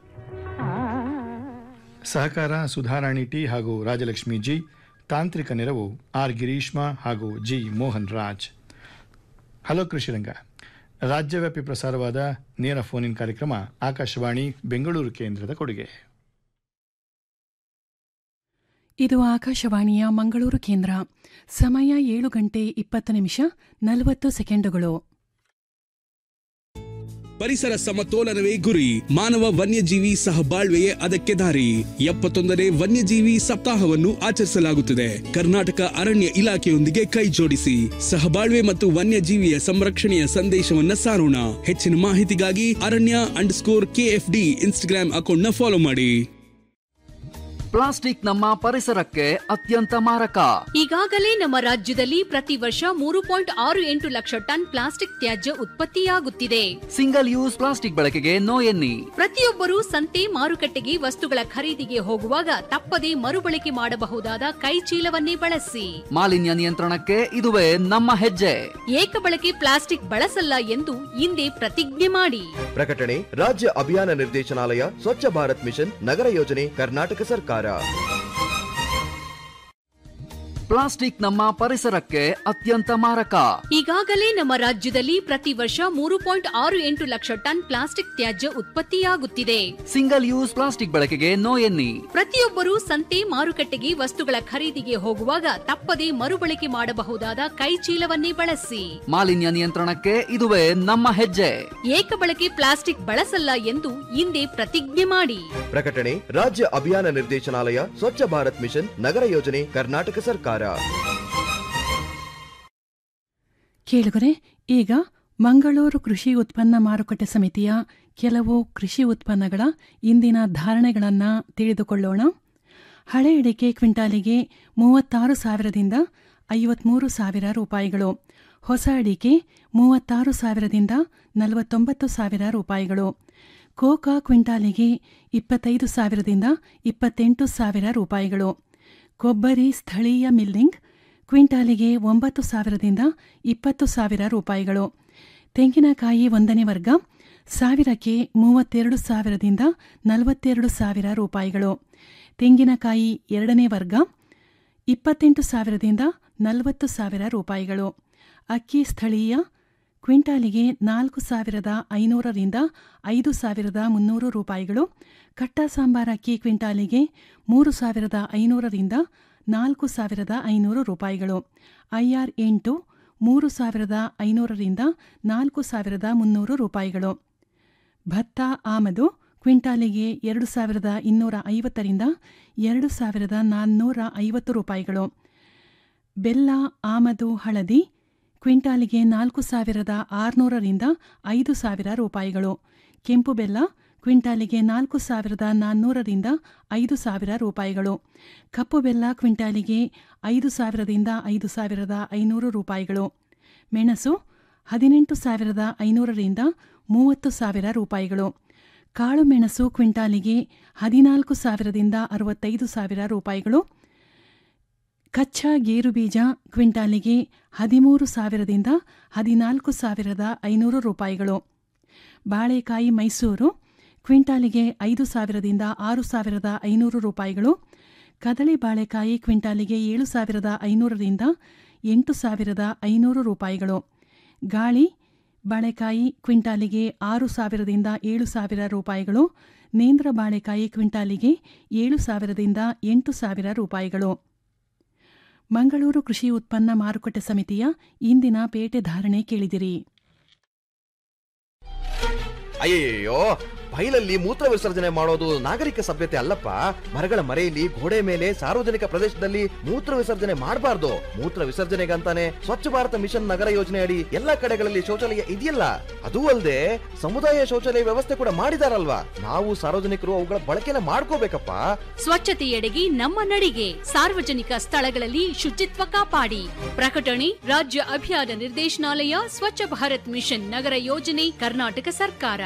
S4: ಸಹಕಾರ ಸುಧಾರಾಣಿ ಟಿ ಹಾಗೂ ರಾಜಲಕ್ಷ್ಮಿ ಜಿ ತಾಂತ್ರಿಕ ನೆರವು ಆರ್ ಗಿರೀಶ್ಮಾ ಹಾಗೂ ಜಿ ಮೋಹನ್ ರಾಜ್ ಹಲೋ ಕೃಷಿರಂಗ ರಾಜ್ಯವ್ಯಾಪಿ ಪ್ರಸಾರವಾದ ನೇರ ಫೋನ್ ಇನ್ ಕಾರ್ಯಕ್ರಮ ಆಕಾಶವಾಣಿ ಬೆಂಗಳೂರು ಕೇಂದ್ರದ ಕೊಡುಗೆ
S19: ಇದು ಆಕಾಶವಾಣಿಯ ಮಂಗಳೂರು ಕೇಂದ್ರ ಸಮಯ ಏಳು ಗಂಟೆ ಇಪ್ಪತ್ತು ನಿಮಿಷ ನಲವತ್ತು ಸೆಕೆಂಡುಗಳು
S20: ಪರಿಸರ ಸಮತೋಲನವೇ ಗುರಿ ಮಾನವ ವನ್ಯಜೀವಿ ಸಹಬಾಳ್ವೆಯೇ ಅದಕ್ಕೆ ದಾರಿ ಎಪ್ಪತ್ತೊಂದನೇ ವನ್ಯಜೀವಿ ಸಪ್ತಾಹವನ್ನು ಆಚರಿಸಲಾಗುತ್ತಿದೆ ಕರ್ನಾಟಕ ಅರಣ್ಯ ಇಲಾಖೆಯೊಂದಿಗೆ ಕೈ ಜೋಡಿಸಿ ಸಹಬಾಳ್ವೆ ಮತ್ತು ವನ್ಯಜೀವಿಯ ಸಂರಕ್ಷಣೆಯ ಸಂದೇಶವನ್ನ ಸಾರೋಣ ಹೆಚ್ಚಿನ ಮಾಹಿತಿಗಾಗಿ ಅರಣ್ಯ ಅಂಡರ್ಸ್ಕೋರ್ ಕೆಎಫ್ಡಿ ಇನ್ಸ್ಟಾಗ್ರಾಮ್ ಅಕೌಂಟ್ನ ಫಾಲೋ ಮಾಡಿ
S21: ಪ್ಲಾಸ್ಟಿಕ್ ನಮ್ಮ ಪರಿಸರಕ್ಕೆ ಅತ್ಯಂತ ಮಾರಕ
S3: ಈಗಾಗಲೇ ನಮ್ಮ ರಾಜ್ಯದಲ್ಲಿ ಪ್ರತಿ ವರ್ಷ ಮೂರು ಪಾಯಿಂಟ್ ಆರು ಎಂಟು ಲಕ್ಷ ಟನ್ ಪ್ಲಾಸ್ಟಿಕ್ ತ್ಯಾಜ್ಯ ಉತ್ಪತ್ತಿಯಾಗುತ್ತಿದೆ
S21: ಸಿಂಗಲ್ ಯೂಸ್ ಪ್ಲಾಸ್ಟಿಕ್ ಬಳಕೆಗೆ ನೋ ಎನ್ನಿ
S3: ಪ್ರತಿಯೊಬ್ಬರೂ ಸಂತೆ ಮಾರುಕಟ್ಟೆಗೆ ವಸ್ತುಗಳ ಖರೀದಿಗೆ ಹೋಗುವಾಗ ತಪ್ಪದೇ ಮರುಬಳಕೆ ಮಾಡಬಹುದಾದ ಕೈ ಚೀಲವನ್ನೇ ಬಳಸಿ
S21: ಮಾಲಿನ್ಯ ನಿಯಂತ್ರಣಕ್ಕೆ ಇದುವೇ ನಮ್ಮ ಹೆಜ್ಜೆ
S3: ಏಕಬಳಕೆ ಪ್ಲಾಸ್ಟಿಕ್ ಬಳಸಲ್ಲ ಎಂದು ಹಿಂದೆ ಪ್ರತಿಜ್ಞೆ ಮಾಡಿ
S2: ಪ್ರಕಟಣೆ ರಾಜ್ಯ ಅಭಿಯಾನ ನಿರ್ದೇಶನಾಲಯ ಸ್ವಚ್ಛ ಭಾರತ್ ಮಿಷನ್ ನಗರ ಯೋಜನೆ ಕರ್ನಾಟಕ ಸರ್ಕಾರ
S21: ಪ್ಲಾಸ್ಟಿಕ್ ನಮ್ಮ ಪರಿಸರಕ್ಕೆ ಅತ್ಯಂತ ಮಾರಕ
S3: ಈಗಾಗಲೇ ನಮ್ಮ ರಾಜ್ಯದಲ್ಲಿ ಪ್ರತಿ ವರ್ಷ ಮೂರು ಪಾಯಿಂಟ್ ಆರು ಎಂಟು ಲಕ್ಷ ಟನ್ ಪ್ಲಾಸ್ಟಿಕ್ ತ್ಯಾಜ್ಯ ಉತ್ಪತ್ತಿಯಾಗುತ್ತಿದೆ
S21: ಸಿಂಗಲ್ ಯೂಸ್ ಪ್ಲಾಸ್ಟಿಕ್ ಬಳಕೆಗೆ ನೋ ಎನ್ನಿ
S3: ಪ್ರತಿಯೊಬ್ಬರೂ ಸಂತೆ ಮಾರುಕಟ್ಟೆಗೆ ವಸ್ತುಗಳ ಖರೀದಿಗೆ ಹೋಗುವಾಗ ತಪ್ಪದೇ ಮರುಬಳಕೆ ಮಾಡಬಹುದಾದ ಕೈ ಚೀಲವನ್ನೇ ಬಳಸಿ
S21: ಮಾಲಿನ್ಯ ನಿಯಂತ್ರಣಕ್ಕೆ ಇದುವೇ ನಮ್ಮ ಹೆಜ್ಜೆ
S3: ಏಕಬಳಕೆ ಪ್ಲಾಸ್ಟಿಕ್ ಬಳಸಲ್ಲ ಎಂದು ಹಿಂದೆ ಪ್ರತಿಜ್ಞೆ ಮಾಡಿ
S2: ಪ್ರಕಟಣೆ ರಾಜ್ಯ ಅಭಿಯಾನ ನಿರ್ದೇಶನಾಲಯ ಸ್ವಚ್ಛ ಭಾರತ್ ಮಿಷನ್ ನಗರ ಯೋಜನೆ ಕರ್ನಾಟಕ ಸರ್ಕಾರ
S19: ಕೇಳುಗರೆ ಈಗ ಮಂಗಳೂರು ಕೃಷಿ ಉತ್ಪನ್ನ ಮಾರುಕಟ್ಟೆ ಸಮಿತಿಯ ಕೆಲವು ಕೃಷಿ ಉತ್ಪನ್ನಗಳ ಇಂದಿನ ಧಾರಣೆಗಳನ್ನು ತಿಳಿದುಕೊಳ್ಳೋಣ ಹಳೆ ಅಡಿಕೆ ಕ್ವಿಂಟಾಲಿಗೆ ಮೂವತ್ತಾರು ಸಾವಿರದಿಂದ ಐವತ್ಮೂರು ಸಾವಿರ ರೂಪಾಯಿಗಳು ಹೊಸ ಅಡಿಕೆ ಮೂವತ್ತಾರು ಸಾವಿರದಿಂದ ನಲವತ್ತೊಂಬತ್ತು ಸಾವಿರ ರೂಪಾಯಿಗಳು ಕೋಕಾ ಕ್ವಿಂಟಾಲಿಗೆ ಇಪ್ಪತ್ತೈದು ಸಾವಿರದಿಂದ ಇಪ್ಪತ್ತೆಂಟು ಸಾವಿರ ರೂಪಾಯಿಗಳು ಕೊಬ್ಬರಿ ಸ್ಥಳೀಯ ಮಿಲ್ಲಿಂಗ್ ಕ್ವಿಂಟಾಲಿಗೆ ಒಂಬತ್ತು ಸಾವಿರದಿಂದ ಇಪ್ಪತ್ತು ಸಾವಿರ ರೂಪಾಯಿಗಳು ತೆಂಗಿನಕಾಯಿ ಒಂದನೇ ವರ್ಗ ಸಾವಿರಕ್ಕೆ ಮೂವತ್ತೆರಡು ಸಾವಿರದಿಂದ ನಲವತ್ತೆರಡು ಸಾವಿರ ರೂಪಾಯಿಗಳು ತೆಂಗಿನಕಾಯಿ ಎರಡನೇ ವರ್ಗ ಇಪ್ಪತ್ತೆಂಟು ಸಾವಿರದಿಂದ ನಲವತ್ತು ಸಾವಿರ ರೂಪಾಯಿಗಳು ಅಕ್ಕಿ ಸ್ಥಳೀಯ ಕ್ವಿಂಟಾಲಿಗೆ ನಾಲ್ಕು ಸಾವಿರದ ಐನೂರರಿಂದ ಐದು ಸಾವಿರದ ಮುನ್ನೂರು ರೂಪಾಯಿಗಳು ಕಟ್ಟ ಸಾಂಬಾರ ಅಕ್ಕಿ ಕ್ವಿಂಟಾಲಿಗೆ ಮೂರು ಸಾವಿರದ ಐನೂರರಿಂದ ನಾಲ್ಕು ಸಾವಿರದ ಐನೂರು ರೂಪಾಯಿಗಳು ಐಆರ್ ಎಂಟು ಮೂರು ಸಾವಿರದ ಐನೂರರಿಂದ ನಾಲ್ಕು ಸಾವಿರದ ಮುನ್ನೂರು ರೂಪಾಯಿಗಳು ಭತ್ತ ಆಮದು ಕ್ವಿಂಟಾಲಿಗೆ ಎರಡು ಸಾವಿರದ ಇನ್ನೂರ ಐವತ್ತರಿಂದ ಎರಡು ಸಾವಿರದ ನಾನ್ನೂರ ಐವತ್ತು ರೂಪಾಯಿಗಳು ಬೆಲ್ಲ ಆಮದು ಹಳದಿ ಕ್ವಿಂಟಾಲಿಗೆ ನಾಲ್ಕು ಸಾವಿರದ ಆರುನೂರರಿಂದ ಐದು ಸಾವಿರ ರೂಪಾಯಿಗಳು ಕೆಂಪು ಬೆಲ್ಲ ಕ್ವಿಂಟಾಲಿಗೆ ನಾಲ್ಕು ಸಾವಿರದ ನಾನ್ನೂರರಿಂದ ಐದು ಸಾವಿರ ರೂಪಾಯಿಗಳು ಕಪ್ಪು ಬೆಲ್ಲ ಕ್ವಿಂಟಾಲಿಗೆ ಐದು ಸಾವಿರದಿಂದ ಐದು ಸಾವಿರದ ಐನೂರು ರೂಪಾಯಿಗಳು ಮೆಣಸು ಹದಿನೆಂಟು ಸಾವಿರದ ಐನೂರರಿಂದ ಮೂವತ್ತು ಸಾವಿರ ರೂಪಾಯಿಗಳು ಕಾಳು ಮೆಣಸು ಕ್ವಿಂಟಾಲಿಗೆ ಹದಿನಾಲ್ಕು ಸಾವಿರದಿಂದ ಅರವತ್ತೈದು ಸಾವಿರ ರೂಪಾಯಿಗಳು ಕಚ್ಚಾ ಗೇರು ಬೀಜ ಕ್ವಿಂಟಾಲಿಗೆ ಹದಿಮೂರು ಸಾವಿರದಿಂದ ಹದಿನಾಲ್ಕು ಸಾವಿರದ ಐನೂರು ರೂಪಾಯಿಗಳು ಬಾಳೆಕಾಯಿ ಮೈಸೂರು ಕ್ವಿಂಟಾಲಿಗೆ ಐದು ಸಾವಿರದಿಂದ ಆರು ಸಾವಿರದ ಐನೂರು ರೂಪಾಯಿಗಳು ಕದಳಿ ಬಾಳೆಕಾಯಿ ಕ್ವಿಂಟಾಲಿಗೆ ಏಳು ಸಾವಿರದ ಐನೂರರಿಂದ ಎಂಟು ಸಾವಿರದ ಐನೂರು ರೂಪಾಯಿಗಳು ಗಾಳಿ ಬಾಳೆಕಾಯಿ ಕ್ವಿಂಟಾಲಿಗೆ ಆರು ಸಾವಿರದಿಂದ ಏಳು ಸಾವಿರ ರೂಪಾಯಿಗಳು ನೇಂದ್ರ ಬಾಳೆಕಾಯಿ ಕ್ವಿಂಟಾಲಿಗೆ ಏಳು ಸಾವಿರದಿಂದ ಎಂಟು ಸಾವಿರ ರೂಪಾಯಿಗಳು ಮಂಗಳೂರು ಕೃಷಿ ಉತ್ಪನ್ನ ಮಾರುಕಟ್ಟೆ ಸಮಿತಿಯ ಇಂದಿನ ಪೇಟೆ ಧಾರಣೆ ಕೇಳಿದಿರಿ
S2: ಅಯ್ಯಯ್ಯೋ ಬೈಲಲ್ಲಿ ಮೂತ್ರ ವಿಸರ್ಜನೆ ಮಾಡೋದು ನಾಗರಿಕ ಸಭ್ಯತೆ ಅಲ್ಲಪ್ಪ ಮರಗಳ ಮರೆಯಲ್ಲಿ ಗೋಡೆ ಮೇಲೆ ಸಾರ್ವಜನಿಕ ಪ್ರದೇಶದಲ್ಲಿ ಮೂತ್ರ ವಿಸರ್ಜನೆ ಮಾಡಬಾರ್ದು ಮೂತ್ರ ವಿಸರ್ಜನೆಗಂತಾನೆ ಸ್ವಚ್ಛ ಭಾರತ ಮಿಷನ್ ನಗರ ಯೋಜನೆ ಅಡಿ ಎಲ್ಲಾ ಕಡೆಗಳಲ್ಲಿ ಶೌಚಾಲಯ ಇದೆಯಲ್ಲ ಅದೂ ಅಲ್ಲದೆ ಸಮುದಾಯ ಶೌಚಾಲಯ ವ್ಯವಸ್ಥೆ ಕೂಡ ಮಾಡಿದಾರಲ್ವಾ ನಾವು ಸಾರ್ವಜನಿಕರು ಅವುಗಳ ಬಳಕೆನ ಮಾಡ್ಕೋಬೇಕಪ್ಪ
S3: ಸ್ವಚ್ಛತೆಯೆಡೆಗೆ ನಮ್ಮ ನಡಿಗೆ ಸಾರ್ವಜನಿಕ ಸ್ಥಳಗಳಲ್ಲಿ ಶುಚಿತ್ವ ಕಾಪಾಡಿ ಪ್ರಕಟಣೆ ರಾಜ್ಯ ಅಭಿಯಾನ ನಿರ್ದೇಶನಾಲಯ ಸ್ವಚ್ಛ ಭಾರತ್ ಮಿಷನ್ ನಗರ ಯೋಜನೆ ಕರ್ನಾಟಕ ಸರ್ಕಾರ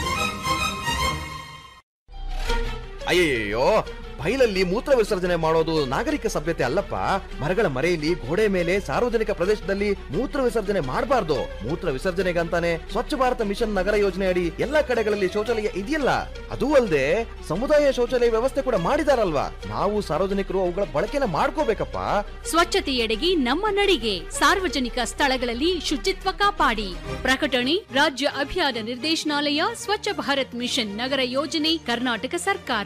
S2: ಅಯ್ಯಯ್ಯೋ ಬೈಲಲ್ಲಿ ಮೂತ್ರ ವಿಸರ್ಜನೆ ಮಾಡೋದು ನಾಗರಿಕ ಸಭ್ಯತೆ ಅಲ್ಲಪ್ಪ ಮರಗಳ ಮರೆಯಲ್ಲಿ ಗೋಡೆ ಮೇಲೆ ಸಾರ್ವಜನಿಕ ಪ್ರದೇಶದಲ್ಲಿ ಮೂತ್ರ ವಿಸರ್ಜನೆ ಮಾಡಬಾರ್ದು ಮೂತ್ರ ವಿಸರ್ಜನೆಗಂತಾನೆ ಸ್ವಚ್ಛ ಭಾರತ ಮಿಷನ್ ನಗರ ಯೋಜನೆ ಅಡಿ ಎಲ್ಲಾ ಕಡೆಗಳಲ್ಲಿ ಶೌಚಾಲಯ ಇದೆಯಲ್ಲ ಅದೂ ಅಲ್ಲದೆ ಸಮುದಾಯ ಶೌಚಾಲಯ ವ್ಯವಸ್ಥೆ ಕೂಡ ಮಾಡಿದಾರಲ್ವಾ ನಾವು ಸಾರ್ವಜನಿಕರು ಅವುಗಳ ಬಳಕೆನ ಮಾಡ್ಕೋಬೇಕಪ್ಪ
S3: ಸ್ವಚ್ಛತೆಯೆಡೆಗೆ ನಮ್ಮ ನಡಿಗೆ ಸಾರ್ವಜನಿಕ ಸ್ಥಳಗಳಲ್ಲಿ ಶುಚಿತ್ವ ಕಾಪಾಡಿ ಪ್ರಕಟಣೆ ರಾಜ್ಯ ಅಭಿಯಾನ ನಿರ್ದೇಶನಾಲಯ ಸ್ವಚ್ಛ ಭಾರತ್ ಮಿಷನ್ ನಗರ ಯೋಜನೆ ಕರ್ನಾಟಕ ಸರ್ಕಾರ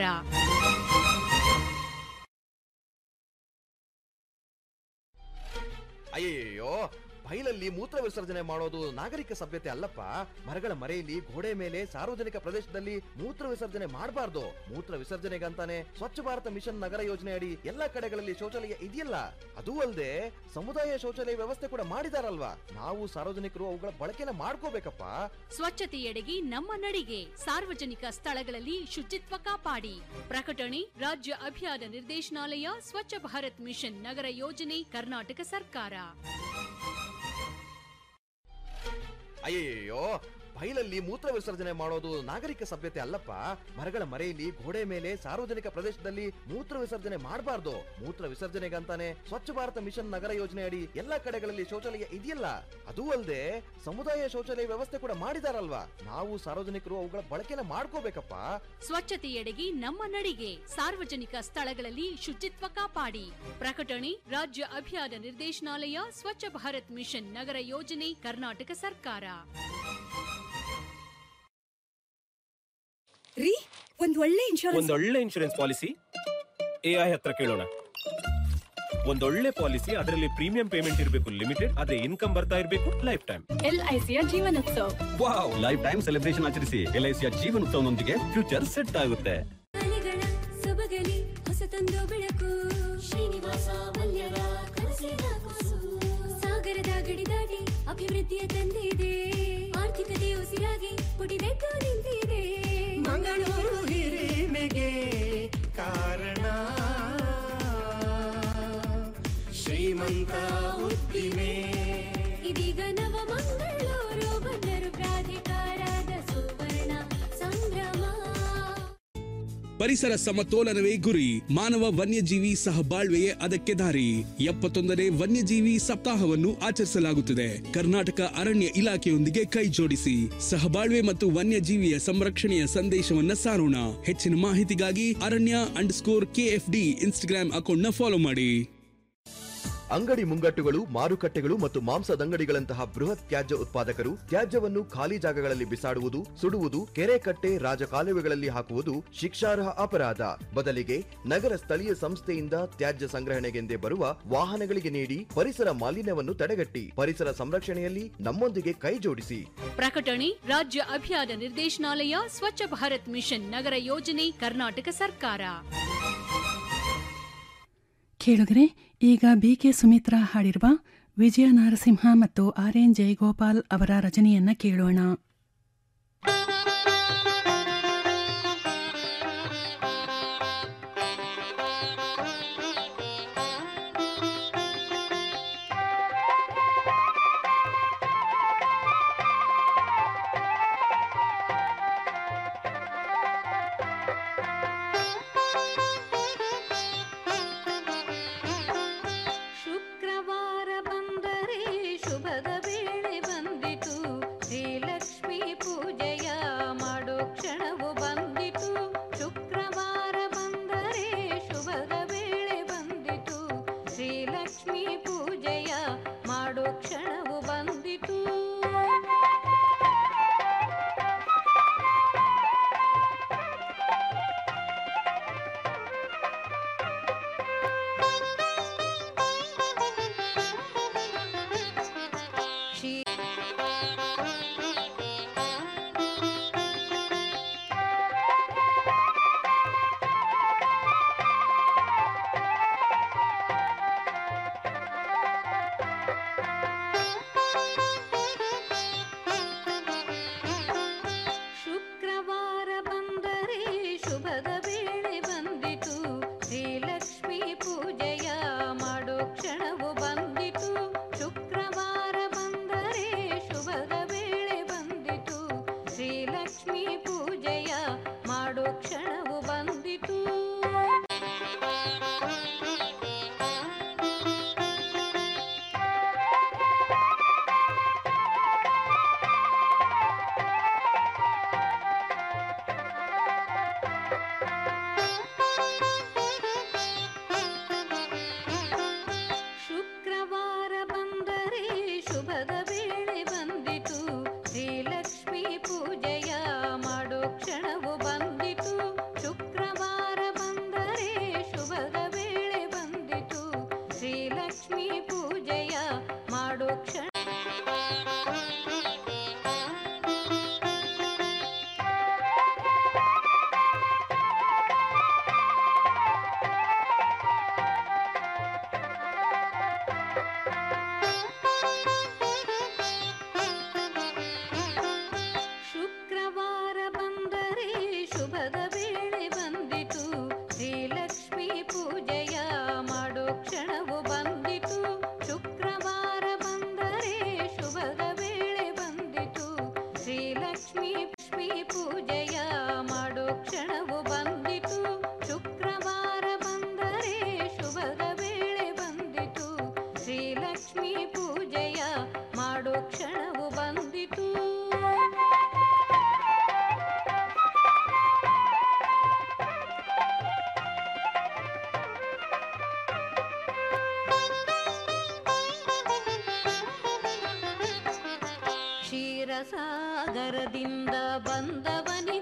S2: ಅಯ್ಯಯ್ಯೋ ಬೈಲಲ್ಲಿ ಮೂತ್ರ ವಿಸರ್ಜನೆ ಮಾಡೋದು ನಾಗರಿಕ ಸಭ್ಯತೆ ಅಲ್ಲಪ್ಪ ಮರಗಳ ಮರೆಯಲ್ಲಿ ಗೋಡೆ ಮೇಲೆ ಸಾರ್ವಜನಿಕ ಪ್ರದೇಶದಲ್ಲಿ ಮೂತ್ರ ವಿಸರ್ಜನೆ ಮಾಡಬಾರ್ದು ಮೂತ್ರ ವಿಸರ್ಜನೆಗಂತಾನೆ ಸ್ವಚ್ಛ ಭಾರತ ಮಿಷನ್ ನಗರ ಯೋಜನೆ ಅಡಿ ಎಲ್ಲಾ ಕಡೆಗಳಲ್ಲಿ ಶೌಚಾಲಯ ಇದೆಯಲ್ಲ ಅದೂ ಅಲ್ಲದೆ ಸಮುದಾಯ ಶೌಚಾಲಯ ವ್ಯವಸ್ಥೆ ಕೂಡ ಮಾಡಿದಾರಲ್ವಾ ನಾವು ಸಾರ್ವಜನಿಕರು ಅವುಗಳ ಬಳಕೆನ ಮಾಡ್ಕೋಬೇಕಪ್ಪ
S3: ಸ್ವಚ್ಛತೆಯೆಡೆಗೆ ನಮ್ಮ ನಡಿಗೆ ಸಾರ್ವಜನಿಕ ಸ್ಥಳಗಳಲ್ಲಿ ಶುಚಿತ್ವ ಕಾಪಾಡಿ ಪ್ರಕಟಣೆ ರಾಜ್ಯ ಅಭಿಯಾನ ನಿರ್ದೇಶನಾಲಯ ಸ್ವಚ್ಛ ಭಾರತ್ ಮಿಷನ್ ನಗರ ಯೋಜನೆ ಕರ್ನಾಟಕ ಸರ್ಕಾರ
S2: ಅಯ್ಯಯ್ಯೋ ಬೈಲಲ್ಲಿ ಮೂತ್ರ ವಿಸರ್ಜನೆ ಮಾಡೋದು ನಾಗರಿಕ ಸಭ್ಯತೆ ಅಲ್ಲಪ್ಪ ಮರಗಳ ಮರೆಯಲ್ಲಿ ಗೋಡೆ ಮೇಲೆ ಸಾರ್ವಜನಿಕ ಪ್ರದೇಶದಲ್ಲಿ ಮೂತ್ರ ವಿಸರ್ಜನೆ ಮಾಡಬಾರ್ದು ಮೂತ್ರ ವಿಸರ್ಜನೆಗಂತಾನೆ ಸ್ವಚ್ಛ ಭಾರತ ಮಿಷನ್ ನಗರ ಯೋಜನೆ ಅಡಿ ಎಲ್ಲಾ ಕಡೆಗಳಲ್ಲಿ ಶೌಚಾಲಯ ಇದೆಯಲ್ಲ ಅದೂ ಅಲ್ಲದೆ ಸಮುದಾಯ ಶೌಚಾಲಯ ವ್ಯವಸ್ಥೆ ಕೂಡ ಮಾಡಿದಾರಲ್ವಾ ನಾವು ಸಾರ್ವಜನಿಕರು ಅವುಗಳ ಬಳಕೆನ ಮಾಡ್ಕೋಬೇಕಪ್ಪ
S3: ಸ್ವಚ್ಛತೆಯೆಡೆಗೆ ನಮ್ಮ ನಡಿಗೆ ಸಾರ್ವಜನಿಕ ಸ್ಥಳಗಳಲ್ಲಿ ಶುಚಿತ್ವ ಕಾಪಾಡಿ ಪ್ರಕಟಣೆ ರಾಜ್ಯ ಅಭಿಯಾನ ನಿರ್ದೇಶನಾಲಯ ಸ್ವಚ್ಛ ಭಾರತ್ ಮಿಷನ್ ನಗರ ಯೋಜನೆ ಕರ್ನಾಟಕ ಸರ್ಕಾರ
S1: ರೀ ಒಂದ್ ಒಳ್ಳೆ ಇನ್ಶೂರೆನ್ಸ್
S22: ಒಂದೊಳ್ಳೆ ಇನ್ಶೂರೆನ್ಸ್ ಪಾಲಿಸಿ ಎ ಐ ಹತ್ರ ಕೇಳೋಣ ಒಂದೊಳ್ಳೆ ಪಾಲಿಸಿ ಅದರಲ್ಲಿ ಪ್ರೀಮಿಯಂ ಪೇಮೆಂಟ್ ಇರಬೇಕು ಲಿಮಿಟೆಡ್ ಅದೇ ಇನ್ಕಮ್ ಬರ್ತಾ ಇರಬೇಕು ಲೈಫ್ ಟೈಮ್
S1: ಎಲ್ಐಸಿಯ Jeevan Utsav
S22: wow life time celebration ಆಚರಿಸಿ ಎಲ್ ಐ ಸಿಯ ಜೀವನೋತ್ಸವನೊಂದಿಗೆ ಫ್ಯೂಚರ್ ಸೆಟ್ ಆಗುತ್ತೆ
S1: ಸೊಬಗಲಿ ಹೊಸತೊಂದು ಬೆಳಕು ಶ್ರೀನಿವಾಸ ಮಲ್ಯರ ಕನಸಿನ ಕೂಸು ಸಾಗರದ ಗಡಿ ದಾಟಿ ಅಭಿವೃದ್ಧಿಯ ತಂದಿದೆ ಆರ್ಥಿಕತೆ ಉಸಿರಾಗಿ ಪುಟಿದೆದ್ದು ನಿಂತಿದೆ ಮಂಗಳೂರು ಹಿರಿಮೆಗೆ ಕಾರಣ ಶ್ರೀಮಂತ ಉದ್ದಿಮೆ ಇದೀಗ ನವ ಮಂಗಳೂರು ಬಂದರು ಪ್ರಾಧಿಕಾರದ ಸುವರ್ಣ ಸಂಭ್ರಮ
S20: ಪರಿಸರ ಸಮತೋಲನವೇ ಗುರಿ ಮಾನವ ವನ್ಯಜೀವಿ ಸಹಬಾಳ್ವೆಯೇ ಅದಕ್ಕೆ ದಾರಿ ಎಪ್ಪತ್ತೊಂದನೇ ವನ್ಯಜೀವಿ ಸಪ್ತಾಹವನ್ನು ಆಚರಿಸಲಾಗುತ್ತಿದೆ ಕರ್ನಾಟಕ ಅರಣ್ಯ ಇಲಾಖೆಯೊಂದಿಗೆ ಕೈ ಜೋಡಿಸಿ ಸಹಬಾಳ್ವೆ ಮತ್ತು ವನ್ಯಜೀವಿಯ ಸಂರಕ್ಷಣೆಯ ಸಂದೇಶವನ್ನ ಸಾರೋಣ ಹೆಚ್ಚಿನ ಮಾಹಿತಿಗಾಗಿ ಅರಣ್ಯ ಅಂಡ್ ಸ್ಕೋರ್ ಕೆಎಫ್ಡಿ ಇನ್ಸ್ಟಾಗ್ರಾಮ್ ಅಕೌಂಟ್ನ ಫಾಲೋ ಮಾಡಿ
S2: ಅಂಗಡಿ ಮುಂಗಟ್ಟುಗಳು ಮಾರುಕಟ್ಟೆಗಳು ಮತ್ತು ಮಾಂಸದಂಗಡಿಗಳಂತಹ ಬೃಹತ್ ತ್ಯಾಜ್ಯ ಉತ್ಪಾದಕರು ತ್ಯಾಜ್ಯವನ್ನು ಖಾಲಿ ಜಾಗಗಳಲ್ಲಿ ಬಿಸಾಡುವುದು ಸುಡುವುದು ಕೆರೆ ಕಟ್ಟೆ ರಾಜಕಾಲುವೆಗಳಲ್ಲಿ ಹಾಕುವುದು ಶಿಕ್ಷಾರ್ಹ ಅಪರಾಧ ಬದಲಿಗೆ ನಗರ ಸ್ಥಳೀಯ ಸಂಸ್ಥೆಯಿಂದ ತ್ಯಾಜ್ಯ ಸಂಗ್ರಹಣೆಗೆಂದೇ ಬರುವ ವಾಹನಗಳಿಗೆ ನೀಡಿ ಪರಿಸರ ಮಾಲಿನ್ಯವನ್ನು ತಡೆಗಟ್ಟಿ ಪರಿಸರ ಸಂರಕ್ಷಣೆಯಲ್ಲಿ ನಮ್ಮೊಂದಿಗೆ ಕೈ ಜೋಡಿಸಿ
S3: ಪ್ರಕಟಣೆ ರಾಜ್ಯ ಅಭಿಯಾನ ನಿರ್ದೇಶನಾಲಯ ಸ್ವಚ್ಛ ಭಾರತ್ ಮಿಷನ್ ನಗರ ಯೋಜನೆ ಕರ್ನಾಟಕ ಸರ್ಕಾರ
S19: ಕೇಳುಗರೆ ಈಗ ಬಿಕೆ ಸುಮಿತ್ರಾ ಹಾಡಿರುವ ವಿಜಯ ನರಸಿಂಹ ಮತ್ತು ಆರ್ ಎನ್ ಜಯಗೋಪಾಲ್ ಅವರ ರಚನೆಯನ್ನ ಕೇಳೋಣ
S1: ಶುಕ್ರವಾರ ಬಂದರೆ ಶುಭದ ವೇಳೆ ಬಂದಿತು ಶ್ರೀಲಕ್ಷ್ಮಿ ಪೂಜೆಯ ಮಾಡೋ ಕ್ಷಣವು ಬಂದಿತು ಶುಕ್ರವಾರ ಬಂದರೆ ಶುಭದ ವೇಳೆ ಬಂದಿತು ಶ್ರೀಲಕ್ಷ್ಮಿ ಪೂಜೆಯ ಮಾಡೋ ಕ್ಷಣವು ಬಂದಿತು ಶುಕ್ರವಾರ ಬಂದರೆ ಶುಭದ ವೇಳೆ ಬಂದಿತು ಶ್ರೀಲಕ್ಷ್ಮಿ ಪೂಜೆಯ ಮಾಡೋ ಕ್ಷಣವು ಬಂದಿತು ಶುಕ್ರವಾರ ಬಂದರೆ ಶುಭದ ವೇಳೆ ಬಂದಿತು ಶ್ರೀಲಕ್ಷ್ಮಿ ಪೂಜೆಯ ಮಾಡೋ ಕ್ಷಣವು ಬಂದಿತು ಶುಕ್ರವಾರ ಬಂದರೆ ಶುಭದ ವೇಳೆ ಬಂದಿತು ಶ್ರೀಲಕ್ಷ್ಮಿ ಪೂಜೆಯ ಮಾಡೋ ಕ್ಷಣವು ಬಂದಿತು ಶುಕ್ರವಾರ ಬಂದರೆ ಶುಭದ ವೇಳೆ ಬಂದಿತು ಶ್ರೀಲಕ್ಷ್ಮಿ ಪೂಜೆಯ ಮಾಡೋ ಕ್ಷಣ ಶುಕ್ರವಾರ ಬಂದರೆ ಶುಭದ ವೇಳೆ ಬಂದಿತು ಶ್ರೀಲಕ್ಷ್ಮಿ ಪೂಜೆಯ ಮಾಡೋ ಕ್ಷಣವು ಬಂದಿತು ಶುಕ್ರವಾರ ಬಂದರೆ ಶುಭದ ವೇಳೆ ಬಂದಿತು ಶ್ರೀಲಕ್ಷ್ಮಿ ಲಕ್ಷ್ಮಿ ಪೂಜೆಯ ಮಾಡೋ ಕ್ಷಣವು ಬಂದಿತು ಶುಕ್ರವಾರ ಬಂದರೆ ಶುಭದ ವೇಳೆ ಬಂದಿತು ಶ್ರೀಲಕ್ಷ್ಮಿ ಪೂಜೆಯ ಮಾಡೋ ಕ್ಷಣವು ಬಂದಿತು ಕ್ಷೀರಸಾಗರದಿಂದ ಬಂದವನೇ